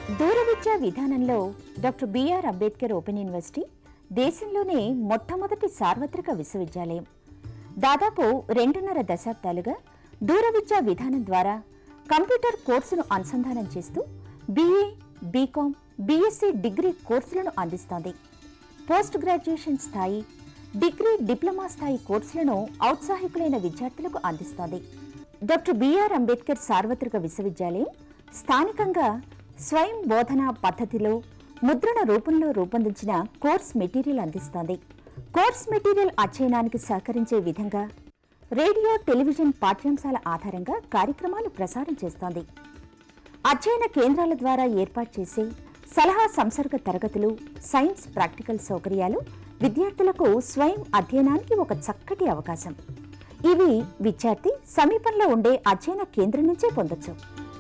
దూర విద్యా విధానంలో doctor BR Ambedkar open university దేశంలోనే మొట్టమొదటి సార్వత్రిక విశ్వవిద్యాలయం దాదాపు రెండున్నర దశాబ్దాలుగా దూర విద్యా విధానం ద్వారా కంప్యూటర్ కోర్సును అనుసంధానం చేస్తూ బీఏ బీకాం బీఎస్సీ డిగ్రీ కోర్సులను అందిస్తోంది పోస్ట్ గ్రాడ్యుయేషన్ స్థాయి డిగ్రీ డిప్లొమా స్థాయి కోర్సులను ఔత్సాహికులైన విద్యార్థులకు అందిస్తోంది డాక్టర్ బిఆర్ అంబేద్కర్ సార్వత్రిక విశ్వవిద్యాలయం స్థానికంగా స్వయం బోధన పద్ధతిలో ముద్రణ రూపంలో రూపొందించిన కోర్స్ మెటీరియల్ అందిస్తోంది కోర్స్ మెటీరియల్ అధ్యయనానికి సహకరించే విధంగా రేడియో టెలివిజన్ పాఠ్యాంశాల ఆధారంగా కార్యక్రమాలు ప్రసారం చేస్తోంది అధ్యయన కేంద్రాల ద్వారా ఏర్పాటు చేసే సలహా సంసర్గ తరగతులు సైన్స్ ప్రాక్టికల్ సౌకర్యాలు విద్యార్థులకు స్వయం అధ్యయనానికి ఒక చక్కటి అవకాశం ఇవి విద్యార్థి సమీపంలో ఉండే అధ్యయన కేంద్రం నుంచే పొందొచ్చు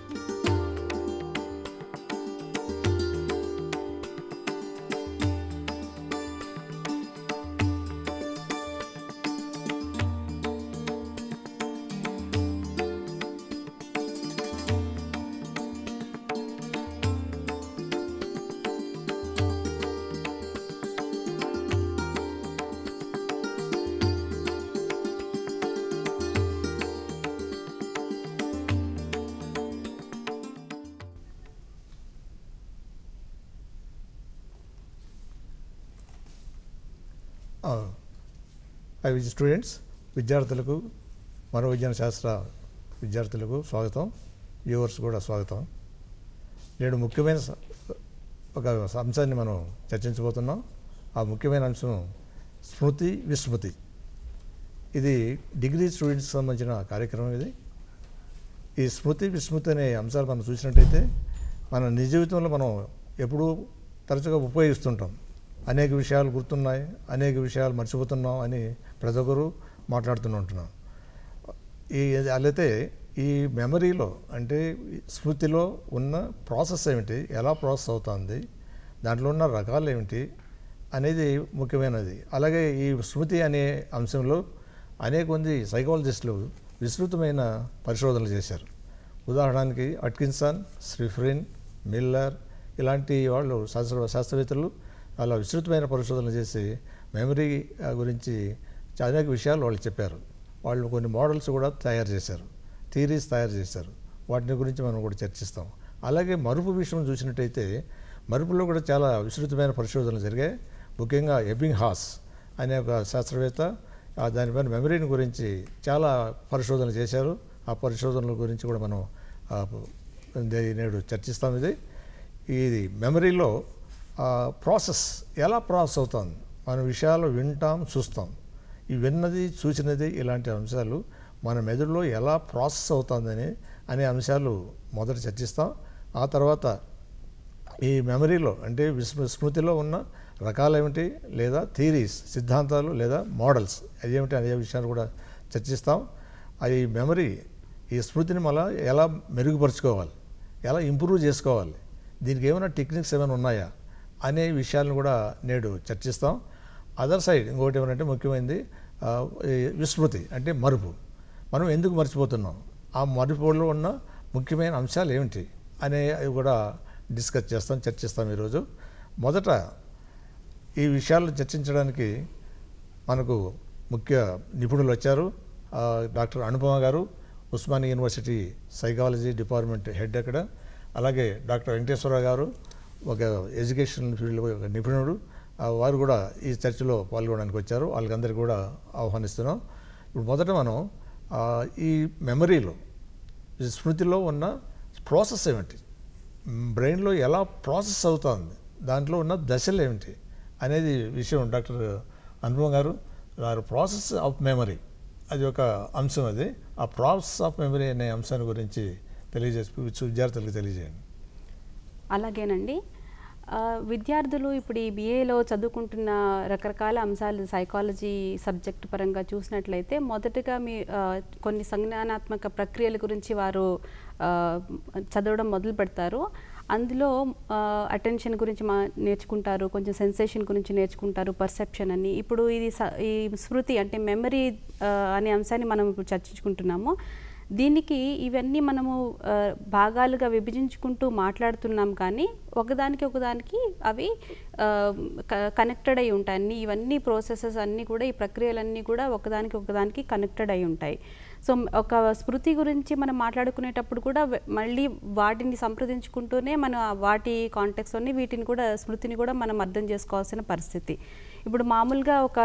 అవి స్టూడెంట్స్ విద్యార్థులకు మనోవిజ్ఞాన శాస్త్ర విద్యార్థులకు స్వాగతం వ్యూవర్స్ కూడా స్వాగతం నేడు ముఖ్యమైన స- ఒక అంశాన్ని మనం చర్చించబోతున్నాం ఆ ముఖ్యమైన అంశం స్మృతి విస్మృతి ఇది డిగ్రీ స్టూడెంట్స్కి సంబంధించిన కార్యక్రమం ఇది ఈ స్మృతి విస్మృతి అనే అంశాలు మనం చూసినట్టయితే మన నిజ జీవితంలో మనం ఎప్పుడూ తరచుగా ఉపయోగిస్తుంటాం అనేక విషయాలు గుర్తున్నాయి అనేక విషయాలు మర్చిపోతున్నాం అని ప్రతి ఒక్కరు మాట్లాడుతూ ఉంటున్నాం ఈ అయితే ఈ మెమరీలో అంటే ఈ స్మృతిలో ఉన్న ప్రాసెస్ ఏమిటి ఎలా ప్రాసెస్ అవుతుంది దాంట్లో ఉన్న రకాలు ఏమిటి అనేది ముఖ్యమైనది అలాగే ఈ స్మృతి అనే అంశంలో అనేక మంది సైకాలజిస్టులు విస్తృతమైన పరిశోధనలు చేశారు ఉదాహరణకి అట్కిన్సన్ స్రిఫ్రిన్ మిల్లర్ ఇలాంటి వాళ్ళు శాస్త్ర శాస్త్రవేత్తలు అలా విస్తృతమైన పరిశోధనలు చేసి మెమరీ ఆ, గురించి అనేక విషయాలు వాళ్ళు చెప్పారు వాళ్ళు కొన్ని మోడల్స్ కూడా తయారు చేశారు థీరీస్ తయారు చేశారు వాటిని గురించి మనం కూడా చర్చిస్తాం అలాగే మరుపు విషయం చూసినట్టయితే మరుపులో కూడా చాలా విస్తృతమైన పరిశోధనలు జరిగాయి ముఖ్యంగా ఎబింగ్ హాస్ అనే ఒక శాస్త్రవేత్త ఆ దానిపైన మెమరీని గురించి చాలా పరిశోధనలు చేశారు ఆ పరిశోధనల గురించి కూడా మనం ఆ, దే- నేడు చర్చిస్తాం ఇది ఇది మెమరీలో ప్రాసెస్ ఎలా ప్రాసెస్ అవుతుంది మన విషయాలు వింటాం చూస్తాం ఈ విన్నది చూసినది ఇలాంటి అంశాలు మన మెదడులో ఎలా ప్రాసెస్ అవుతుందని అనే అంశాలు మొదట చర్చిస్తాం ఆ తర్వాత ఈ మెమరీలో అంటే విస్మ స్మృతిలో ఉన్న రకాలు ఏమిటి లేదా థీరీస్ సిద్ధాంతాలు లేదా మోడల్స్ అదేమిటి అనే విషయాలు కూడా చర్చిస్తాం ఆ ఈ మెమరీ ఈ స్మృతిని మళ్ళా ఎలా మెరుగుపరుచుకోవాలి ఎలా ఇంప్రూవ్ చేసుకోవాలి దీనికి ఏమైనా టెక్నిక్స్ ఏమైనా ఉన్నాయా అనే విషయాలను కూడా నేడు చర్చిస్తాం అదర్ సైడ్ ఇంకోటి ఏమంటే ముఖ్యమైనది ఆ, ఈ విస్మృతి అంటే మరుపు మనం ఎందుకు మర్చిపోతున్నాం ఆ మరుపులో ఉన్న ముఖ్యమైన అంశాలు ఏమిటి అనే అవి కూడా డిస్కస్ చేస్తాం చర్చిస్తాం ఈరోజు మొదట ఈ విషయాలను చర్చించడానికి మనకు ముఖ్య నిపుణులు వచ్చారు ఆ, డాక్టర్ అనుపమ గారు Osmania university psychology department head అక్కడ అలాగే డాక్టర్ వెంకటేశ్వరరావు గారు ఒక ఎడ్యుకేషన్ ఫీల్డ్లో ఒక నిపుణుడు ఆ, వారు కూడా ఈ చర్చలో పాల్గొనడానికి వచ్చారు వాళ్ళకందరికీ కూడా ఆహ్వానిస్తున్నాం ఇప్పుడు మొదట మనం ఆ, ఈ మెమరీలో ఈ స్మృతిలో ఉన్న ప్రాసెస్ ఏమిటి బ్రెయిన్లో ఎలా ప్రాసెస్ అవుతుంది దాంట్లో ఉన్న దశలు ఏమిటి అనేది విషయం డాక్టర్ అనుపమ గారు వారు ప్రాసెస్ ఆఫ్ మెమరీ అది ఒక అంశం అది ఆ ప్రాసెస్ ఆఫ్ మెమరీ అనే అంశాన్ని గురించి తెలియజేసి విద్యార్థులకు తెలియజేయండి అలాగేనండి ఆ, విద్యార్థులు ఇప్పుడు ఈ బిఏలో చదువుకుంటున్న రకరకాల అంశాలు సైకాలజీ సబ్జెక్ట్ పరంగా చూసినట్లయితే మొదటగా మీ ఆ, కొన్ని సంజ్ఞానాత్మక ప్రక్రియల గురించి వారు ఆ, చదవడం మొదలు పెడతారు అందులో అటెన్షన్ గురించి మా నేర్చుకుంటారు కొంచెం సెన్సేషన్ గురించి నేర్చుకుంటారు పర్సెప్షన్ అని ఇప్పుడు ఇది స- ఈ స్మృతి అంటే మెమరీ అనే అంశాన్ని మనం ఇప్పుడు చర్చించుకుంటున్నాము దీనికి ఇవన్నీ మనము ఆ, భాగాలుగా విభజించుకుంటూ మాట్లాడుతున్నాం కానీ ఒకదానికి ఒకదానికి అవి కనెక్టెడ్ అయి ఉంటాయి అన్ని ఇవన్నీ ప్రాసెసెస్ అన్నీ కూడా ఈ ప్రక్రియలన్నీ కూడా ఒకదానికి ఒకదానికి కనెక్టెడ్ అయి ఉంటాయి సో మ్- ఒక స్మృతి గురించి మనం మాట్లాడుకునేటప్పుడు కూడా వె- మళ్ళీ వాటిని సంప్రదించుకుంటూనే మన వాటి కాంటెక్స్లోని వీటిని కూడా స్మృతిని కూడా మనం అర్థం చేసుకోవాల్సిన పరిస్థితి ఇప్పుడు మామూలుగా ఒక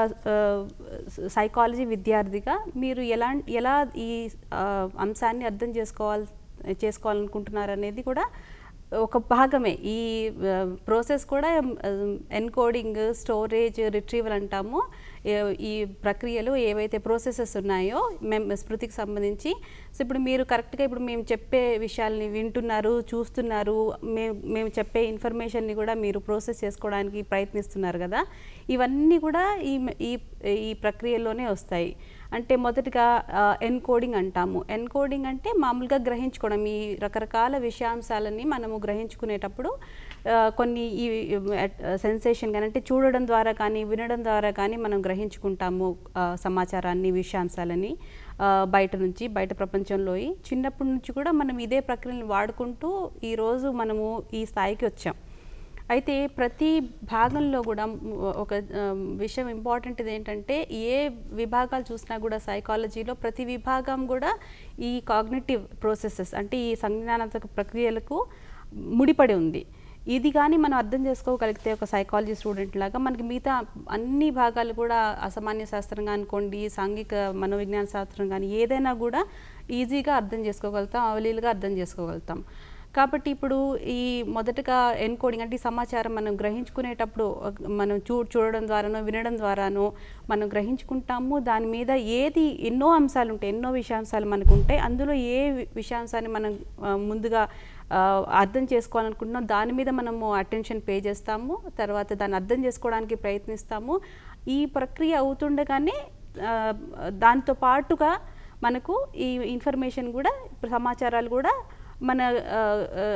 సైకాలజీ విద్యార్థిగా మీరు ఎలా ఎలా ఈ ఆ, అంశాన్ని అర్థం చేసుకోవాలి చేసుకోవాలనుకుంటున్నారు అనేది కూడా ఒక భాగమే ఈ ప్రాసెస్ కూడా ఎన్కోడింగ్ స్టోరేజ్ రిట్రీవల్ అంటాము ఏ- ఈ ప్రక్రియలు ఏవైతే ప్రాసెసెస్ ఉన్నాయో మెమ్ స్మృతికి సంబంధించి సో ఇప్పుడు మీరు కరెక్ట్గా ఇప్పుడు మేము చెప్పే విషయాల్ని వింటున్నారు చూస్తున్నారు మేము మేము చెప్పే ఇన్ఫర్మేషన్ని కూడా మీరు ప్రాసెస్ చేసుకోవడానికి ప్రయత్నిస్తున్నారు కదా ఇవన్నీ కూడా ఈ ఈ ఈ ప్రక్రియలోనే వస్తాయి అంటే మొదటిగా ఎన్కోడింగ్ అంటాము ఎన్కోడింగ్ అంటే మామూలుగా గ్రహించుకోవడం ఈ రకరకాల విషయాంశాలని మనము గ్రహించుకునేటప్పుడు ఆ, కొన్ని ఈ సెన్సేషన్ కానీ అంటే చూడడం ద్వారా కానీ వినడం ద్వారా కానీ మనం గ్రహించుకుంటాము ఆ, సమాచారాన్ని విషయాంశాలని ఆ, బయట నుంచి బయట ప్రపంచంలో చిన్నప్పటి నుంచి కూడా మనం ఇదే ప్రక్రియను వాడుకుంటూ ఈరోజు మనము ఈ స్థాయికి వచ్చాం అయితే ప్రతి భాగంలో కూడా మ్, ఒక ఆ, విషయం ఇంపార్టెంట్ ఏంటంటే ఏ విభాగాలు చూసినా కూడా సైకాలజీలో ప్రతి విభాగం కూడా ఈ కాగ్నిటివ్ ప్రాసెసెస్ అంటే ఈ సంజ్ఞానాత్మక ప్రక్రియలకు ముడిపడి ఉంది ఇది కానీ మనం అర్థం చేసుకోగలిగితే ఒక సైకాలజీ స్టూడెంట్ లాగా మనకి మిగతా అన్ని భాగాలు కూడా అసామాన్య శాస్త్రంగా అనుకోండి సాంఘిక మనోవిజ్ఞాన శాస్త్రం కానీ ఏదైనా కూడా ఈజీగా అర్థం చేసుకోగలుగుతాం అవలీలుగా అర్థం చేసుకోగలుగుతాం కాబట్టి ఇప్పుడు ఈ మొదటగా ఎన్కోడింగ్ అంటే ఈ సమాచారం మనం గ్రహించుకునేటప్పుడు ఒక- మనం చూ చూడడం ద్వారానో వినడం ద్వారానో మనం గ్రహించుకుంటాము దాని మీద ఏది ఎన్నో అంశాలు ఉంటాయి ఎన్నో విషయాంశాలు మనకు ఉంటాయి అందులో ఏ వి- విషయాంశాన్ని మనం ఆ, ముందుగా ఆ, అర్థం చేసుకోవాలనుకుంటున్నాం దాని మీద మనము అటెన్షన్ పే చేస్తాము తర్వాత దాన్ని అర్థం చేసుకోవడానికి ప్రయత్నిస్తాము ఈ ప్రక్రియ అవుతుండగానే ఆ, దాంతో పాటుగా మనకు ఈ ఇన్ఫర్మేషన్ కూడా సమాచారాలు కూడా మన ఆ, ఆ,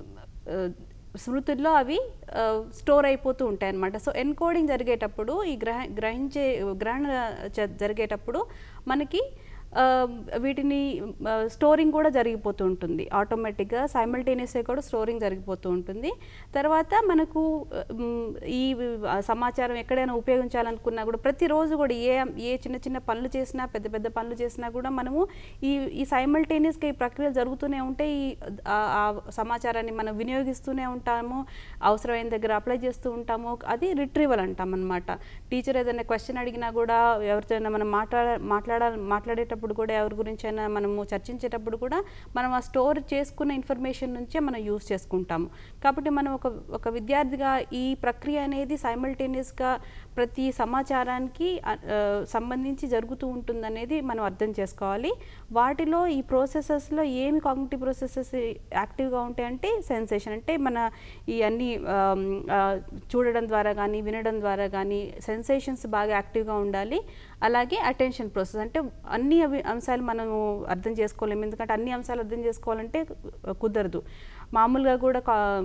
ఆ, స్మృతుల్లో అవి ఆ, స్టోర్ అయిపోతూ ఉంటాయి అన్నమాట సో ఎన్కోడింగ్ జరిగేటప్పుడు ఈ గ్రహ గ్రహించే గ్రహణ జ- జరిగేటప్పుడు మనకి ఆ, వీటిని ఆ, స్టోరింగ్ కూడా జరిగిపోతూ ఉంటుంది ఆటోమేటిక్గా సైమల్టేనియస్గా కూడా స్టోరింగ్ జరిగిపోతూ ఉంటుంది తర్వాత మనకు మ్, ఈ ఆ, సమాచారం ఎక్కడైనా ఉపయోగించాలనుకున్నా కూడా ప్రతిరోజు కూడా ఏ ఏ చిన్న చిన్న పనులు చేసినా పెద్ద పెద్ద పనులు చేసినా కూడా మనము ఈ ఈ సైమల్టేనియస్గా ఈ ప్రక్రియలు జరుగుతూనే ఉంటాయి ఈ ఆ- ఆ సమాచారాన్ని మనం వినియోగిస్తూనే ఉంటాము అవసరమైన దగ్గర అప్లై చేస్తూ ఉంటాము అది రిట్రీవల్ అంటాం అనమాట టీచర్ ఏదైనా క్వశ్చన్ అడిగినా కూడా ఎవరితో మనం మాట్లాడ మాట్లాడాలి మాట్లాడేటప్పుడు కూడా ఎవరి గురించైనా మనము చర్చించేటప్పుడు కూడా మనం ఆ స్టోర్ చేసుకున్న ఇన్ఫర్మేషన్ నుంచే మనం యూస్ చేసుకుంటాము కాబట్టి మనం ఒక ఒక విద్యార్థిగా ఈ ప్రక్రియ అనేది సైమల్టేనియస్గా ప్రతి సమాచారానికి ఆ, ఆ, సంబంధించి జరుగుతూ ఉంటుందనేది మనం అర్థం చేసుకోవాలి వాటిలో ఈ ప్రాసెసెస్లో ఏమి కాగ్నిటివ్ ప్రాసెసెస్ యాక్టివ్గా ఉంటాయంటే సెన్సేషన్ అంటే మన ఈ అన్ని ఆమ్, ఆ, చూడడం ద్వారా కానీ వినడం ద్వారా కానీ సెన్సేషన్స్ బాగా యాక్టివ్గా ఉండాలి అలాగే అటెన్షన్ ప్రాసెస్ అంటే అన్ని అవి అంశాలు మనము అర్థం చేసుకోలేము ఎందుకంటే అన్ని అంశాలు అర్థం చేసుకోవాలంటే కుదరదు మామూలుగా కూడా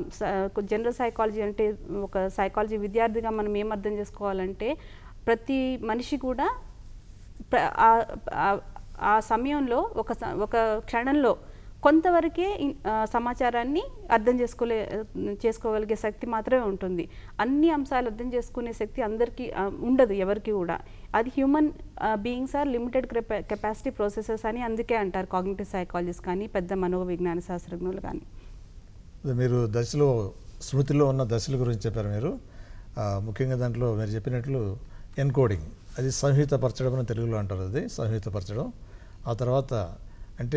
జనరల్ సైకాలజీ అంటే ఒక సైకాలజీ విద్యార్థిగా మనం ఏం అర్థం చేసుకోవాలంటే ప్రతి మనిషి కూడా ప్ర- ఆ- ఆ- ఆ సమయంలో ఒక స- ఒక క్షణంలో కొంతవరకే ఇన్- ఆ, సమాచారాన్ని అర్థం చేసుకోలే చేసుకోగలిగే శక్తి మాత్రమే ఉంటుంది అన్ని అంశాలు అర్థం చేసుకునే శక్తి అందరికీ ఆ, ఉండదు ఎవరికి కూడా అది human beings are limited capacity processes అని అందుకే అంటారు కాగ్నిటివ్ సైకాలజిస్ట్ కానీ పెద్ద మనోవిజ్ఞాన శాస్త్రజ్ఞులు కానీ అదే మీరు దశలో స్మృతిలో ఉన్న దశల గురించి చెప్పారు మీరు ఆ, ముఖ్యంగా దాంట్లో మీరు చెప్పినట్లు ఎన్కోడింగ్ అది సంహితపరచడం అని తెలుగులో అంటారు అది సంహితపరచడం ఆ తర్వాత అంటే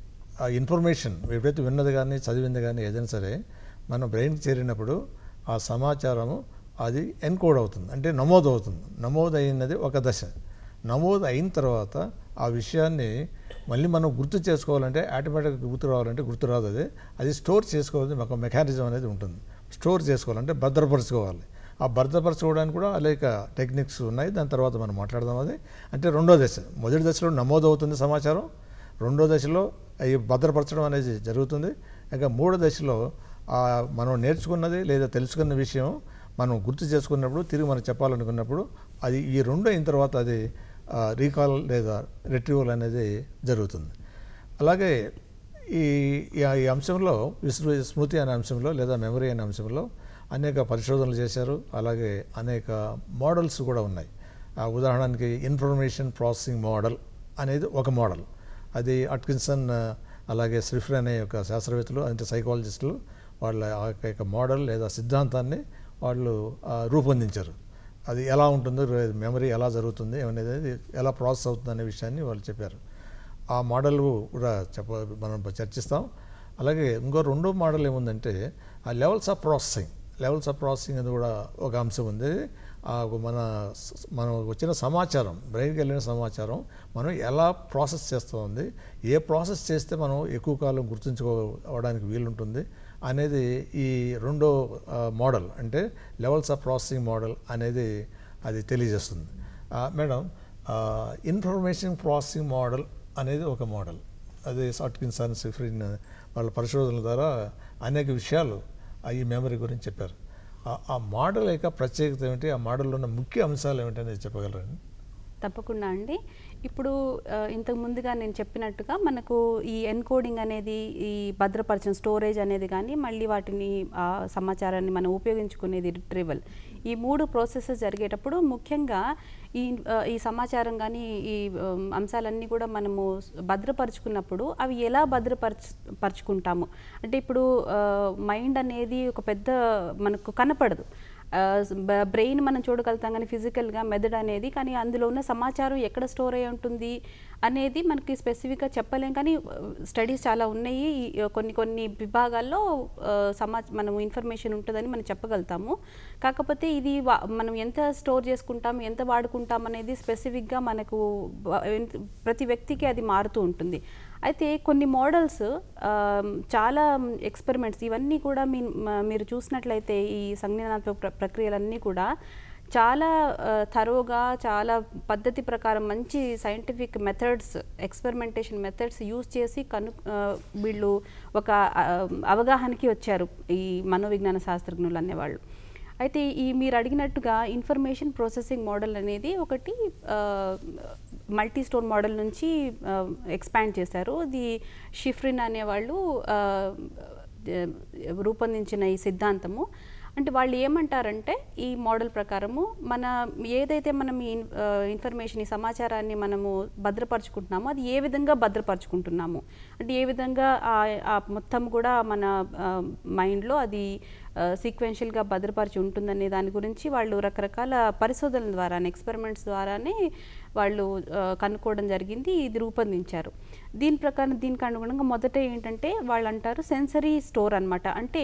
ఆ ఇన్ఫర్మేషన్ ఎప్పుడైతే విన్నది కానీ చదివింది కానీ ఏదైనా సరే మన బ్రెయిన్కి చేరినప్పుడు ఆ సమాచారము అది ఎన్కోడ్ అవుతుంది అంటే నమోదు అవుతుంది నమోదు అయినది ఒక దశ నమోదు అయిన తర్వాత ఆ విషయాన్ని మళ్ళీ మనం గుర్తు చేసుకోవాలంటే ఆటోమేటిక్గా గుర్తు రావాలంటే గుర్తు రాదు అది అది స్టోర్ చేసుకోవాలి ఒక మెకానిజం అనేది ఉంటుంది స్టోర్ చేసుకోవాలంటే భద్రపరచుకోవాలి ఆ భద్రపరచుకోవడానికి కూడా అనేక టెక్నిక్స్ ఉన్నాయి దాని తర్వాత మనం మాట్లాడదాం అది అంటే రెండో దశ మొదటి దశలో నమోదు అవుతుంది సమాచారం రెండో దశలో అవి భద్రపరచడం అనేది జరుగుతుంది ఇంకా మూడో దశలో ఆ మనం నేర్చుకున్నది లేదా తెలుసుకున్న విషయం మనం గుర్తు చేసుకున్నప్పుడు తిరిగి మనం చెప్పాలనుకున్నప్పుడు అది ఈ రెండు అయిన తర్వాత అది రీకాల్ లేదా రిట్రీవల్ అనేది జరుగుతుంది అలాగే ఈ ఈ- ఈ అంశంలో విస్మృ స్మృతి అనే అంశంలో లేదా మెమరీ అనే అంశంలో అనేక పరిశోధనలు చేశారు అలాగే అనేక మోడల్స్ కూడా ఉన్నాయి ఆ ఉదాహరణకి ఇన్ఫర్మేషన్ ప్రాసెసింగ్ మోడల్ అనేది ఒక మోడల్ అది అట్కిన్సన్ ఆ, అలాగే స్రిఫ్ర్ అనే ఒక శాస్త్రవేత్తలు అంటే సైకాలజిస్టులు వాళ్ళ ఆ యొక్క మోడల్ లేదా సిద్ధాంతాన్ని వాళ్ళు ఆ, రూపొందించారు అది ఎలా ఉంటుందో మెమరీ ఎలా జరుగుతుంది అనేది ఎలా ప్రాసెస్ అవుతుంది అనే విషయాన్ని వాళ్ళు చెప్పారు ఆ మోడల్ కూడా చెప్ప మనం చర్చిస్తాం అలాగే ఇంకో రెండో మోడల్ ఏముందంటే ఆ levels of processing levels of processing అనేది కూడా ఒక అంశం ఉంది ఆ మన స- మనం వచ్చిన సమాచారం బ్రెయిన్కి వెళ్ళిన సమాచారం మనం ఎలా ప్రాసెస్ చేస్తుంది ఏ ప్రాసెస్ చేస్తే మనం ఎక్కువ కాలం గుర్తుంచుకోవడానికి వీలుంటుంది అనేది ఈ రెండో ఆ, మోడల్ అంటే లెవెల్స్ ఆఫ్ ప్రాసెసింగ్ మోడల్ అనేది అది తెలియజేస్తుంది ఆ, మేడం ఆ, ఇన్ఫర్మేషన్ ప్రాసెసింగ్ మోడల్ అనేది ఒక మోడల్ అది సాట్కిన్సన్ సిఫ్రిన్ వాళ్ళ పరిశోధనల ద్వారా అనేక విషయాలు ఆ ఈ మెమరీ గురించి చెప్పారు ఆ- ఆ మోడల్ యొక్క ప్రత్యేకత ఏమిటి ఆ మోడల్లో ఉన్న ముఖ్య అంశాలు ఏమిటి అనేది చెప్పగలరండి తప్పకుండా అండి ఇప్పుడు ఆ, ఇంతకు ముందుగా నేను చెప్పినట్టుగా మనకు ఈ ఎన్కోడింగ్ అనేది ఈ భద్రపరచడం స్టోరేజ్ అనేది కానీ మళ్ళీ వాటిని ఆ సమాచారాన్ని మనం ఉపయోగించుకునేది రిట్రీవల్ ఈ మూడు ప్రాసెసెస్ జరిగేటప్పుడు ముఖ్యంగా ఈ ఆ, ఈ సమాచారం కానీ ఈ ఉమ్, అంశాలన్నీ కూడా మనము భద్రపరుచుకున్నప్పుడు అవి ఎలా భద్రపరచు పరుచుకుంటాము అంటే ఇప్పుడు మైండ్ అనేది ఒక పెద్ద మనకు కనపడదు బ్రెయిన్ మనం చూడగలుగుతాం కానీ ఫిజికల్గా మెదడు అనేది కానీ అందులో ఉన్న సమాచారం ఎక్కడ స్టోర్ అయి ఉంటుంది అనేది మనకి స్పెసిఫిక్గా చెప్పలేం కానీ స్టడీస్ చాలా ఉన్నాయి ఈ, ఆ, కొన్ని కొన్ని విభాగాల్లో ఆ, సమా మనం ఇన్ఫర్మేషన్ ఉంటుందని మనం చెప్పగలుగుతాము కాకపోతే ఇది వా- మనం ఎంత స్టోర్ చేసుకుంటాం ఎంత వాడుకుంటాం అనేది స్పెసిఫిక్గా మనకు బ- ఎంత- ప్రతి వ్యక్తికి అది మారుతూ ఉంటుంది అయితే కొన్ని మోడల్స్ చాలా ఎక్స్పెరిమెంట్స్ ఇవన్నీ కూడా మీ మ- మీరు చూసినట్లయితే ఈ సంజ్ఞానాత్మక ప్ర- ప్రక్రియలన్నీ కూడా చాలా థరోగా చాలా పద్ధతి ప్రకారం మంచి scientific methods experimentation methods use చేసి కను ఆ, వీళ్ళు ఒక ఆ, అవగాహనకి వచ్చారు ఈ మనోవిజ్ఞాన శాస్త్రజ్ఞులు అనేవాళ్ళు అయితే ఈ మీరు అడిగినట్టుగా ఇన్ఫర్మేషన్ ప్రాసెసింగ్ మోడల్ అనేది ఒకటి మల్టీ స్టోర్ మోడల్ నుంచి ఎక్స్పాండ్ చేశారు ఇది షిఫ్రిన్ అనేవాళ్ళు ఆ, ఆ, రూపొందించిన ఈ సిద్ధాంతము అంటే వాళ్ళు ఏమంటారంటే ఈ మోడల్ ప్రకారము మన ఏదైతే మనం ఈ ఇన్- ఆ, ఇన్ఫర్మేషన్ ఈ సమాచారాన్ని మనము భద్రపరుచుకుంటున్నామో అది ఏ విధంగా భద్రపరుచుకుంటున్నాము అంటే ఏ విధంగా ఆ- ఆ మొత్తం కూడా మన ఆ, మైండ్లో అది సీక్వెన్షియల్గా భద్రపరిచి ఉంటుందనే దాని గురించి వాళ్ళు రకరకాల పరిశోధనల ద్వారా ఎక్స్పెరిమెంట్స్ ద్వారానే వాళ్ళు ఆ, కనుక్కోవడం జరిగింది ఇది రూపొందించారు దీని ప్రకారం దీనికి అనుగుణంగా మొదట ఏంటంటే వాళ్ళు అంటారు సెన్సరీ స్టోర్ అన్నమాట అంటే